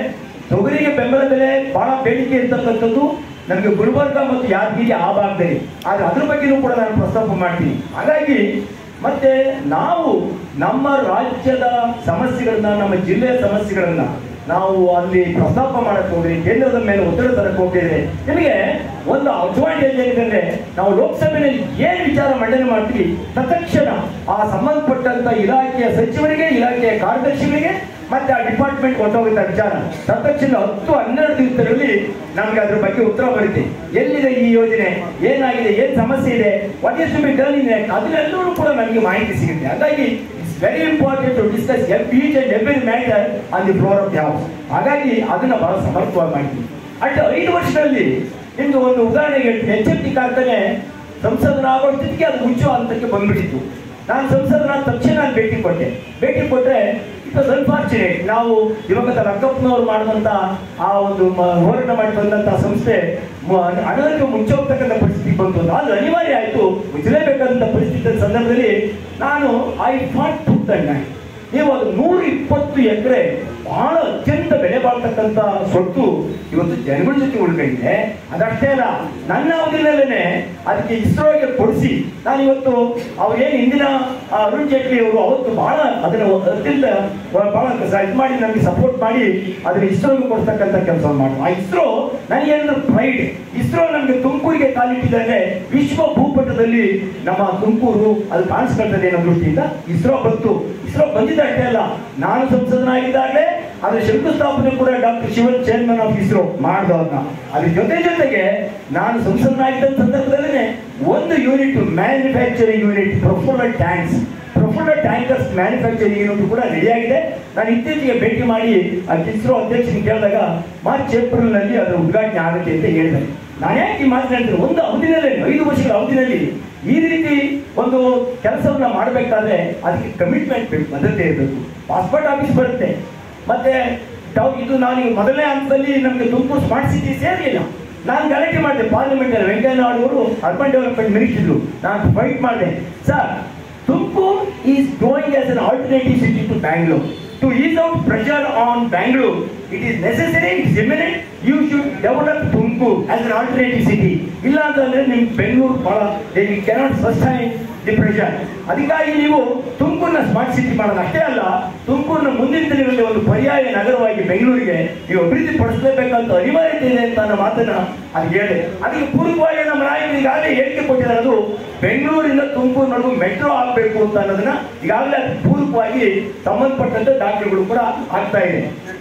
D: ತೊಗರಿಗೆ ಬೆಂಬಲ ಬೆಲೆ ಬಹಳ ಬೇಡಿಕೆ ಇರ್ತಕ್ಕಂಥದ್ದು ನಮಗೆ ಗುಲ್ಬರ್ಗ ಮತ್ತು ಯಾದಗಿರಿ ಆ ಭಾಗದಲ್ಲಿ ಆದ್ರೆ ಅದ್ರ ಬಗ್ಗೆನೂ ಕೂಡ ನಾನು ಪ್ರಸ್ತಾಪ ಮಾಡ್ತೀನಿ ಹಾಗಾಗಿ ಮತ್ತೆ ನಾವು ನಮ್ಮ ರಾಜ್ಯದ ಸಮಸ್ಯೆಗಳನ್ನ ನಮ್ಮ ಜಿಲ್ಲೆಯ ಸಮಸ್ಯೆಗಳನ್ನ ನಾವು ಅಲ್ಲಿ ಪ್ರಸ್ತಾಪ ಮಾಡಕ್ ಹೋಗ್ರಿ ಕೇಂದ್ರದ ಮೇಲೆ ಒತ್ತಡ ತರಕ್ ಹೋಗ್ತಿದ್ರೆ ನಿಮಗೆ ಒಂದು ಅಡ್ವಾಂಟೇಜ್ ಏನಿದೆ ಅಂದ್ರೆ ನಾವು ಲೋಕಸಭೆಯಲ್ಲಿ ಏನ್ ವಿಚಾರ ಮಂಡನೆ ಮಾಡ್ತೀವಿ ತತ್ಕ್ಷಣ ಆ ಸಂಬಂಧಪಟ್ಟಂತ ಇಲಾಖೆಯ ಸಚಿವರಿಗೆ ಇಲಾಖೆಯ ಕಾರ್ಯದರ್ಶಿಗಳಿಗೆ ಮತ್ತೆ ಆ ಡಿಪಾರ್ಟ್ಮೆಂಟ್ ಹೊರಟೋಗುತ್ತ ವಿಚಾರ ತತ್ಕ್ಷಣ ಹತ್ತು ಹನ್ನೆರಡು ದಿವಸದಲ್ಲಿ ನಮ್ಗೆ ಅದ್ರ ಬಗ್ಗೆ ಉತ್ತರ ಬರುತ್ತೆ ಎಲ್ಲಿದೆ ಈ ಯೋಜನೆ ಏನಾಗಿದೆ ಏನ್ ಸಮಸ್ಯೆ ಇದೆ what is to be done in ಅದನ್ನೆಲ್ಲರೂ ಕೂಡ ನಮಗೆ ಮಾಹಿತಿ ಸಿಗುತ್ತೆ ಹಾಗಾಗಿ it's very important to discuss each and every matter on the floor of the house ಹಾಗಾಗಿ ಅದನ್ನ ಬಹಳ ಸಮರ್ಥವಾಗಿ ಮಾಡ್ತೀವಿ ಅಟ್ ಐದು ವರ್ಷದಲ್ಲಿ ನಿಮ್ದು ಒಂದು ಉದಾಹರಣೆಗೆ ಹೇಳ್ತೀನಿ ಎಚ್ ಎಫ್ ಟಿ ಕಾರ್ಖಾನೆ ಸಂಸದನಾಗೋ ಸ್ಥಿತಿಗೆ ಅದು ಮುಚ್ಚುವ ಹಂತಕ್ಕೆ ಬಂದ್ಬಿಟ್ಟಿತ್ತು ನಾನು ಸಂಸದನ ತಕ್ಷಣ ಅಲ್ಲಿ ಭೇಟಿ ಕೊಟ್ಟೆ ಭೇಟಿ ಕೊಟ್ಟರೆ ಇಟ್ ವಾಸ್ ಅನ್ಫಾರ್ಚುನೇಟ್ ನಾವು ದಿವಂಗತ ರಂಗಪ್ಪನವರು ಮಾಡಿದಂತ ಆ ಒಂದು ಮ- ಹೋರಾಟ ಮಾಡಿ ಬಂದಂತ ಸಂಸ್ಥೆ ಮ- ಹಣಕ್ಕೆ ಮುಚ್ಚೋಗ್ತಕ್ಕಂಥ ಪರಿಸ್ಥಿತಿ ಬಂತು ಅಂತ. ಅದು ಅನಿವಾರ್ಯ ಆಯಿತು ಮುಚ್ಚಲೇಬೇಕಾದಂಥ ಪರಿಸ್ಥಿತಿ ಸಂದರ್ಭದಲ್ಲಿ ನಾನು ಐ ಫಾಟ್ ಟು ನೀವು ಅದು ನೂರ ಇಪ್ಪತ್ತು ಎಕರೆ ಬಹಳ ಅತ್ಯಂತ ಬೆಲೆ ಬಾಳ್ತಕ್ಕಂಥ ಸೊತ್ತು ಇವತ್ತು ಜನಗಳ ಜೊತೆ ಉಳ್ಕೊಂಡಿದೆ ಅದಷ್ಟೇ ಅಲ್ಲ ನನ್ನ ಅವಧಿನಲ್ಲೇ ಅದಕ್ಕೆ ಇಸ್ರೋಗೆ ಕೊಡಿಸಿ ನಾನು ಇವತ್ತು ಅವ್ರೇನು ಹಿಂದಿನ ಆ, ಅರುಣ್ ಜೇಟ್ಲಿ ಅವರು ಅವತ್ತು ಬಹಳ ಅದನ್ನ ಅತ್ಯಂತ ಬಹಳ ಇದು ಮಾಡಿ ನಮಗೆ ಸಪೋರ್ಟ್ ಮಾಡಿ ಅದನ್ನ ಇಸ್ರೋಗೆ ಕೊಡ್ತಕ್ಕಂಥ ಕೆಲಸ ಮಾಡಿ ಆ ಇಸ್ರೋ ನನಗೇನಾದ್ರು ಪ್ರೈಡ್ ಇಸ್ರೋ ನಮಗೆ ತುಮಕೂರಿಗೆ ಕಾಲಿಟ್ಟಿದ್ದಾರೆ ವಿಶ್ವ ಭೂಪಟದಲ್ಲಿ ನಮ್ಮ ತುಮಕೂರು ಅದು ಕಾಣಿಸ್ಕೊಳ್ತದೆ ಅನ್ನೋ ದೃಷ್ಟಿಯಿಂದ ಇಸ್ರೋ ಬಂತು ಇಸ್ರೋ ಬಂದಿದ್ದಷ್ಟೇ ಅಲ್ಲ ನಾನು ಸಂಸದನಾಗಿದ್ದಾಗಲೇ ಅದ್ರ ಶಂಕುಸ್ಥಾಪನೆ ಕೂಡ doctor Shivan chairman of ISRO ಮಾಡಿದವ್ರನ್ನ ಅದ್ರ ಜೊತೆ ಜೊತೆಗೆ ನಾನು ಸಂಸದನಾಗಿದ್ದ ಸಂದರ್ಭದಲ್ಲೇ ಒಂದು unit manufacturing unit propeller tanks propeller tankers manufacturing unit ಕೂಡ ರೆಡಿ ಆಗಿದೆ ನಾನು ಇತ್ತೀಚೆಗೆ ಭೇಟಿ ಮಾಡಿ ಆ ಇಸ್ರೋ ಅಧ್ಯಕ್ಷನಿಗೆ ಕೇಳಿದಾಗ ಮಾರ್ಚ್ ಏಪ್ರಿಲ್ ನಲ್ಲಿ ಅದರ ಉದ್ಘಾಟನೆ ಆಗುತ್ತೆ ಅಂತ ಹೇಳಿದ್ದಾರೆ ನಾನು ಯಾಕೆ ಈ ಮಾತನಾಡ್ತೀನಿ ಒಂದು ಅವಧಿನಲ್ಲಿ ಐದು ವರ್ಷಗಳ ಅವಧಿನಲ್ಲಿ ಈ ರೀತಿ ಒಂದು ಕೆಲಸವನ್ನ ಮಾಡಬೇಕಾದ್ರೆ ಅದಕ್ಕೆ ಕಮಿಟ್ಮೆಂಟ್ ಬೇಕು ಬದ್ಧತೆ ಇರಬೇಕು ಪಾಸ್ಪೋರ್ಟ್ ಆಫೀಸ್ ಬರುತ್ತೆ ಮತ್ತೆ ತಾವು ಇದು ನಾನು ಈ ಮೊದಲನೇ ಹಂತದಲ್ಲಿ ನಮಗೆ ತುಮಕೂರು ಸ್ಮಾರ್ಟ್ ಸಿಟಿ ಸೇರಲಿಲ್ಲ ನಾನು ಗಲಾಟೆ ಮಾಡಿದೆ ಪಾರ್ಲಿಮೆಂಟ್ ಅಲ್ಲಿ ವೆಂಕಯ್ಯ ನಾಯ್ಡು ಅವರು ಅರ್ಬನ್ ಡೆವಲಪ್ಮೆಂಟ್ ಮಿನಿಸ್ಟರ್ ನಾನು ಫೈಟ್ ಮಾಡಿದೆ sir Tumakuru is going as an alternative city to Bangalore to ease out pressure on Bangalore it is necessary it's imminent you should develop Tumakuru as an alternative city ಇಲ್ಲ ಅಂತಂದ್ರೆ ನಿಮ್ ಬೆಂಗಳೂರು ಬಹಳ we cannot sustain the pressure ಅದಕ್ಕಾಗಿ ನೀವು ತುಮಕೂರಿನ smart city ಮಾಡೋದು ಅಷ್ಟೇ ಅಲ್ಲ ತುಮಕೂರಿನ ಮುಂದಿನ ದಿನಗಳಲ್ಲಿ ಒಂದು ಪರ್ಯಾಯ ನಗರವಾಗಿ ಬೆಂಗಳೂರಿಗೆ ನೀವು ಅಭಿವೃದ್ಧಿ ಪಡಿಸಲೇಬೇಕಂತ ಅನಿವಾರ್ಯತೆ ಇದೆ ಅಂತ ನನ್ನ ಮಾತನ್ನ ಅದು ಹೇಳಿದೆ ಅದಕ್ಕೆ ಪೂರ್ವವಾಗಿ ನಮ್ಮ ನಾಯಕರು ಈಗಾಗಲೇ ಹೇಳಿಕೆ ಕೊಟ್ಟಿದ್ದಾರೆ ಅದು ಬೆಂಗಳೂರಿಂದ ತುಮಕೂರಿನವರೆಗೂ ಮೆಟ್ರೋ ಆಗಬೇಕು ಅಂತ ಅನ್ನೋದನ್ನ ಈಗಾಗಲೇ ಅದು ಪೂರ್ವಕವಾಗಿ ಸಂಬಂಧಪಟ್ಟಂತೆ ದಾಖಲೆಗಳು ಕೂಡ ಆಗ್ತಾ ಇದೆ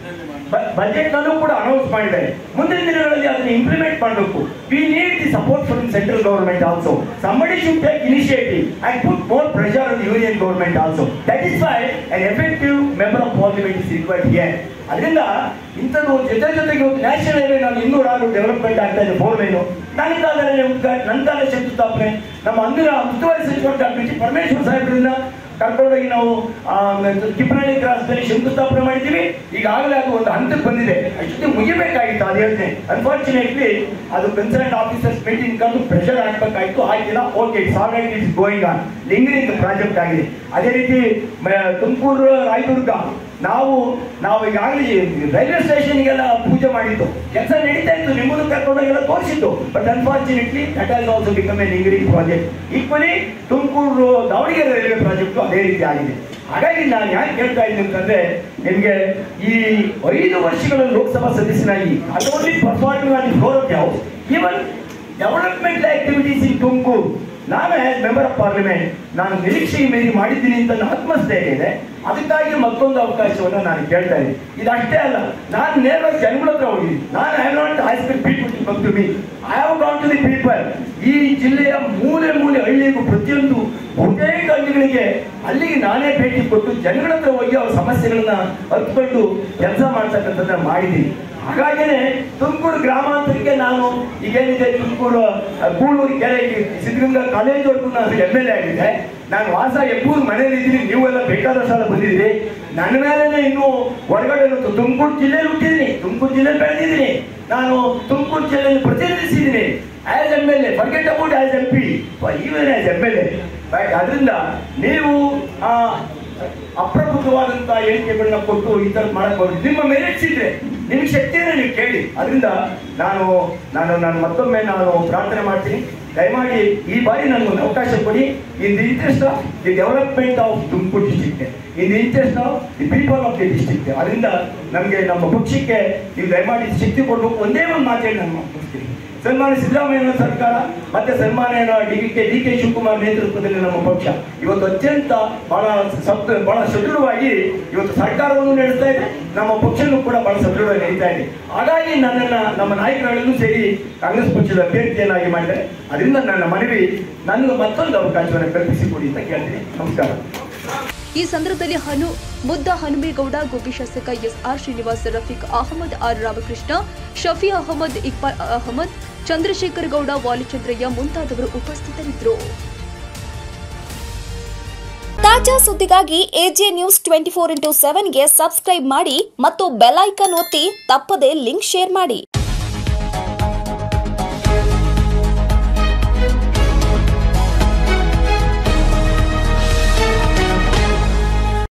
D: ಬಜೆಟ್ ನಲ್ಲೂ ಕೂಡ ಅನೌನ್ಸ್ ಮಾಡಿದ್ದಾರೆ ಮುಂದಿನ ದಿನಗಳಲ್ಲಿ ಅದನ್ನ ಇಂಪ್ಲಿಮೆಂಟ್ ಮಾಡಬೇಕು we need the support from central government also somebody should take initiative and put more pressure on the union government also that is why an effective member of parliament is required here ಅದರಿಂದ ಇಂಥದ್ದು ಜೊತೆ ಜೊತೆಗೆ ಒಂದು national highway ನಾನು ಇನ್ನೂರ ಆರು development ಆಗ್ತಾ ಇದೆ ಫೋರ್ ಲೈನು ನನ್ನ ಕಾಲದಲ್ಲಿ ಉದ್ಘಾಟನೆ ನನ್ನ ಕಾಲ ಶಂಕುಸ್ಥಾಪನೆ ನಮ್ಮ ಅಂದಿನ ಉಸ್ತುವಾರಿ ಸಚಿವ ಡಾಕ್ಟರ್ ಜಿ ಪರಮೇಶ್ವರ ಸಾಹೇಬರಿಂದ ಕರ್ಕೊಂಡೋಗಿ ನಾವು ಆ, ಕಿಪ್ಪನಹಳ್ಳಿ ಕ್ರಾಸ್ನಲ್ಲಿ ಶಂಕುಸ್ಥಾಪನೆ ಮಾಡಿದ್ದೀವಿ ಈಗಾಗಲೇ ಅದು ಒಂದು ಹಂತಕ್ಕೆ ಬಂದಿದೆ ಅಷ್ಟೇ ಮುಗಿಬೇಕಾಗಿತ್ತು ಅದು ಯೋಜನೆ ಅನ್ಫಾರ್ಚುನೇಟ್ಲಿ ಅದು ಕನ್ಸರ್ನ್ ಆಫೀಸರ್ಸ್ ಮೀಟಿಂಗ್ ಕರೆದು ಪ್ರೆಷರ್ ಹಾಕ್ಬೇಕಾಯ್ತು ಆಗಿಲ್ಲ okay it's all right it's going on lingering project ಆಗಿದೆ ಅದೇ ರೀತಿ ಮ- ತುಮಕೂರು ರಾಯದುರ್ಗ ನಾವು ನಾವು ಈಗಾಗಲೇ ರೈಲ್ವೆ ಸ್ಟೇಷನ್ಗೆಲ್ಲ ಪೂಜೆ ಮಾಡಿದ್ದು ಕೆಲಸ ನಡೀತಾ ಇತ್ತು ನಿಮ್ಮನ್ನು ಕರ್ಕೊಂಡೋಗೆಲ್ಲ ತೋರಿಸಿದ್ದು but unfortunately that has also become a lingering project equally Tumakuru Davanagere railway project ಅದೇ ರೀತಿ ಆಗಿದೆ ಹಾಗಾಗಿ ನಾನು ಯಾಕೆ ಹೇಳ್ತಾ ಇದ್ದೀನಿ ಅಂತಂದ್ರೆ ನಿಮಗೆ ಈ ಐದು ವರ್ಷಗಳ ಲೋಕಸಭಾ ಸದಸ್ಯನಾಗಿ ಅದು only performing on the floor of house even development activities in Tumakuru ನಾನು ಆಸ್ ಮೆಂಬರ್ ಆಫ್ ಪಾರ್ಲಿಮೆಂಟ್ ನಾನು ನಿರೀಕ್ಷೆ ಮೀರಿ ಮಾಡಿದ್ದೀನಿ ಅಂತ ನನ್ನ ಆತ್ಮಸ್ಥೈರ್ಯ ಇದೆ ಅದಕ್ಕಾಗಿ ಮತ್ತೊಂದು ಅವಕಾಶವನ್ನು ನಾನು ಕೇಳ್ತಾ ಇದ್ದೀನಿ ಇದಷ್ಟೇ ಅಲ್ಲ ನಾನು ನೇರವಾಗಿ ಜನಗಳ ಹತ್ರ ಹೋಗಿದ್ದೀನಿ ನಾನು I not ask people to come to me I have gone to the people ಈ ಜಿಲ್ಲೆಯ ಮೂಲೆ ಮೂಲೆ ಹಳ್ಳಿಗೂ ಪ್ರತಿಯೊಂದು ಬಹುತೇಕ ಹಳ್ಳಿಗಳಿಗೆ ಅಲ್ಲಿಗೆ ನಾನೇ ಭೇಟಿ ಕೊಟ್ಟು ಜನಗಳ ಹತ್ರ ಹೋಗಿ ಅವ್ರ ಸಮಸ್ಯೆಗಳನ್ನ ಅರ್ಥಕೊಂಡು ಕೆಲಸ ಮಾಡ್ತಕ್ಕಂಥದ್ದನ್ನ ಮಾಡಿದ್ದೀನಿ ಹಾಗಾಗಿನೇ ತುಮಕೂರು ಗ್ರಾಮಾಂತರಕ್ಕೆ ನಾನು ಈಗೇನಿದೆ ತುಮಕೂರು ಆ, ಗೂಳೂರು ಕೆರೆ ಸಿದ್ಧಗಂಗಾ ಕಾಲೇಜ್ವರೆಗೂ ನಾನು ಎಮ್ ಎಲ್ ಎ ಆಗಿದೆ ನಾನು ವಾಸ ಎಪ್ಪೂರು ಮನೇಲಿ ಇದ್ದೀನಿ ನೀವೆಲ್ಲ ಬೇಕಾದ ಸಲ ಬಂದಿದ್ದೀರಿ ನನ್ನ ಮೇಲೇನೆ ಇನ್ನು ಹೊರಗಡೆ ಇರುತ್ತೆ. ತುಮಕೂರು ಜಿಲ್ಲೆಯಲ್ಲಿ ಹುಟ್ಟಿದ್ದೀನಿ ತುಮಕೂರು ಜಿಲ್ಲೆಯಲ್ಲಿ ಬೆಳೆದಿದ್ದೀನಿ ನಾನು ತುಮಕೂರು ಜಿಲ್ಲೆಯಲ್ಲಿ ಪ್ರತಿನಿಧಿಸಿದ್ದೀನಿ as M L A forget about as M P even as M L A but ಅದರಿಂದ ನೀವು ಆ, ಅಪ್ರಬುದ್ಧವಾದಂತಹ ಹೇಳಿಕೆಗಳನ್ನ ಕೊಟ್ಟು ಈ ತರ ಮಾಡಕ್ ಹೋಗಿ ನಿಮ್ಮ ಮೆರಿಟ್ಸ್ ಇದ್ರೆ ನಿಮ್ಗೆ ಶಕ್ತಿಯನ್ನ ನೀವು ಕೇಳಿ ಅದರಿಂದ ನಾನು ನಾನು ನಾನು ಮತ್ತೊಮ್ಮೆ ನಾನು ಪ್ರಾರ್ಥನೆ ಮಾಡ್ತೀನಿ ದಯಮಾಡಿ ಈ ಬಾರಿ ನನಗೊಂದು ಅವಕಾಶ ಕೊಡಿ in the interest of the development of Tumakuru district in the interest of the people of the district ಅದರಿಂದ ನಮಗೆ ನಮ್ಮ ಪಕ್ಷಕ್ಕೆ ನೀವು ದಯಮಾಡಿ ಶಕ್ತಿ ಕೊಡಬೇಕು ಒಂದೇ ಒಂದು ಮಾತೇಳಿ ನಾನು ಮುಗಿಸ್ತೀನಿ ಸನ್ಮಾನ್ಯ ಸಿದ್ದರಾಮಯ್ಯ ಸರ್ಕಾರ ಮತ್ತೆ ಸನ್ಮಾನ್ಯ D K D K Shivakumar ನೇತೃತ್ವದಲ್ಲಿ ನಮ್ಮ ಪಕ್ಷ ಇವತ್ತು ಅತ್ಯಂತ ಬಹಳ ಸಪ್ ಬಹಳ ಸದೃಢವಾಗಿ ಇವತ್ತು ಸರ್ಕಾರವನ್ನು ನಡೆಸ್ತಾ ಇದೆ ನಮ್ಮ ಪಕ್ಷನೂ ಕೂಡ ಬಹಳ ಸದೃಢವಾಗಿ ನಡೀತಾ ಇದೆ ಹಾಗಾಗಿ ನನ್ನನ್ನ ನಮ್ಮ ನಾಯಕರುಗಳನ್ನು ಸೇರಿ ಕಾಂಗ್ರೆಸ್ ಪಕ್ಷದ ಅಭ್ಯರ್ಥಿಯನ್ನಾಗಿ ಮಾಡಿದ್ದಾರೆ ಅದರಿಂದ ನನ್ನ ಮನವಿ ನನಗೆ ಮತ್ತೊಂದು ಅವಕಾಶವನ್ನು ಕಲ್ಪಿಸಿಕೊಡಿ ಅಂತ ಕೇಳ್ತೀನಿ ನಮಸ್ಕಾರ
A: ಈ ಸಂದರ್ಭದಲ್ಲಿ ಹನು ಮುದ್ದ ಹನುಮೇಗೌಡ ಗುಬ್ಬಿ ಶಾಸಕ S R Srinivas Rafeeq Ahmed R Ramakrishna Shafi Ahmed Iqbal Ahmed Chandrashekar Gowda Valichandraiah ಮುಂತಾದವರು ಉಪಸ್ಥಿತರಿದ್ದರು
E: ತಾಜಾ ಸುದ್ದಿಗಾಗಿ AJ news twenty four into ಸೆವೆನ್ಗೆ ಸಬ್ಸ್ಕ್ರೈಬ್ ಮಾಡಿ ಮತ್ತು ಬೆಲ್ ಐಕನ್ ಒತ್ತಿ ತಪ್ಪದೇ ಲಿಂಕ್ ಶೇರ್ ಮಾಡಿ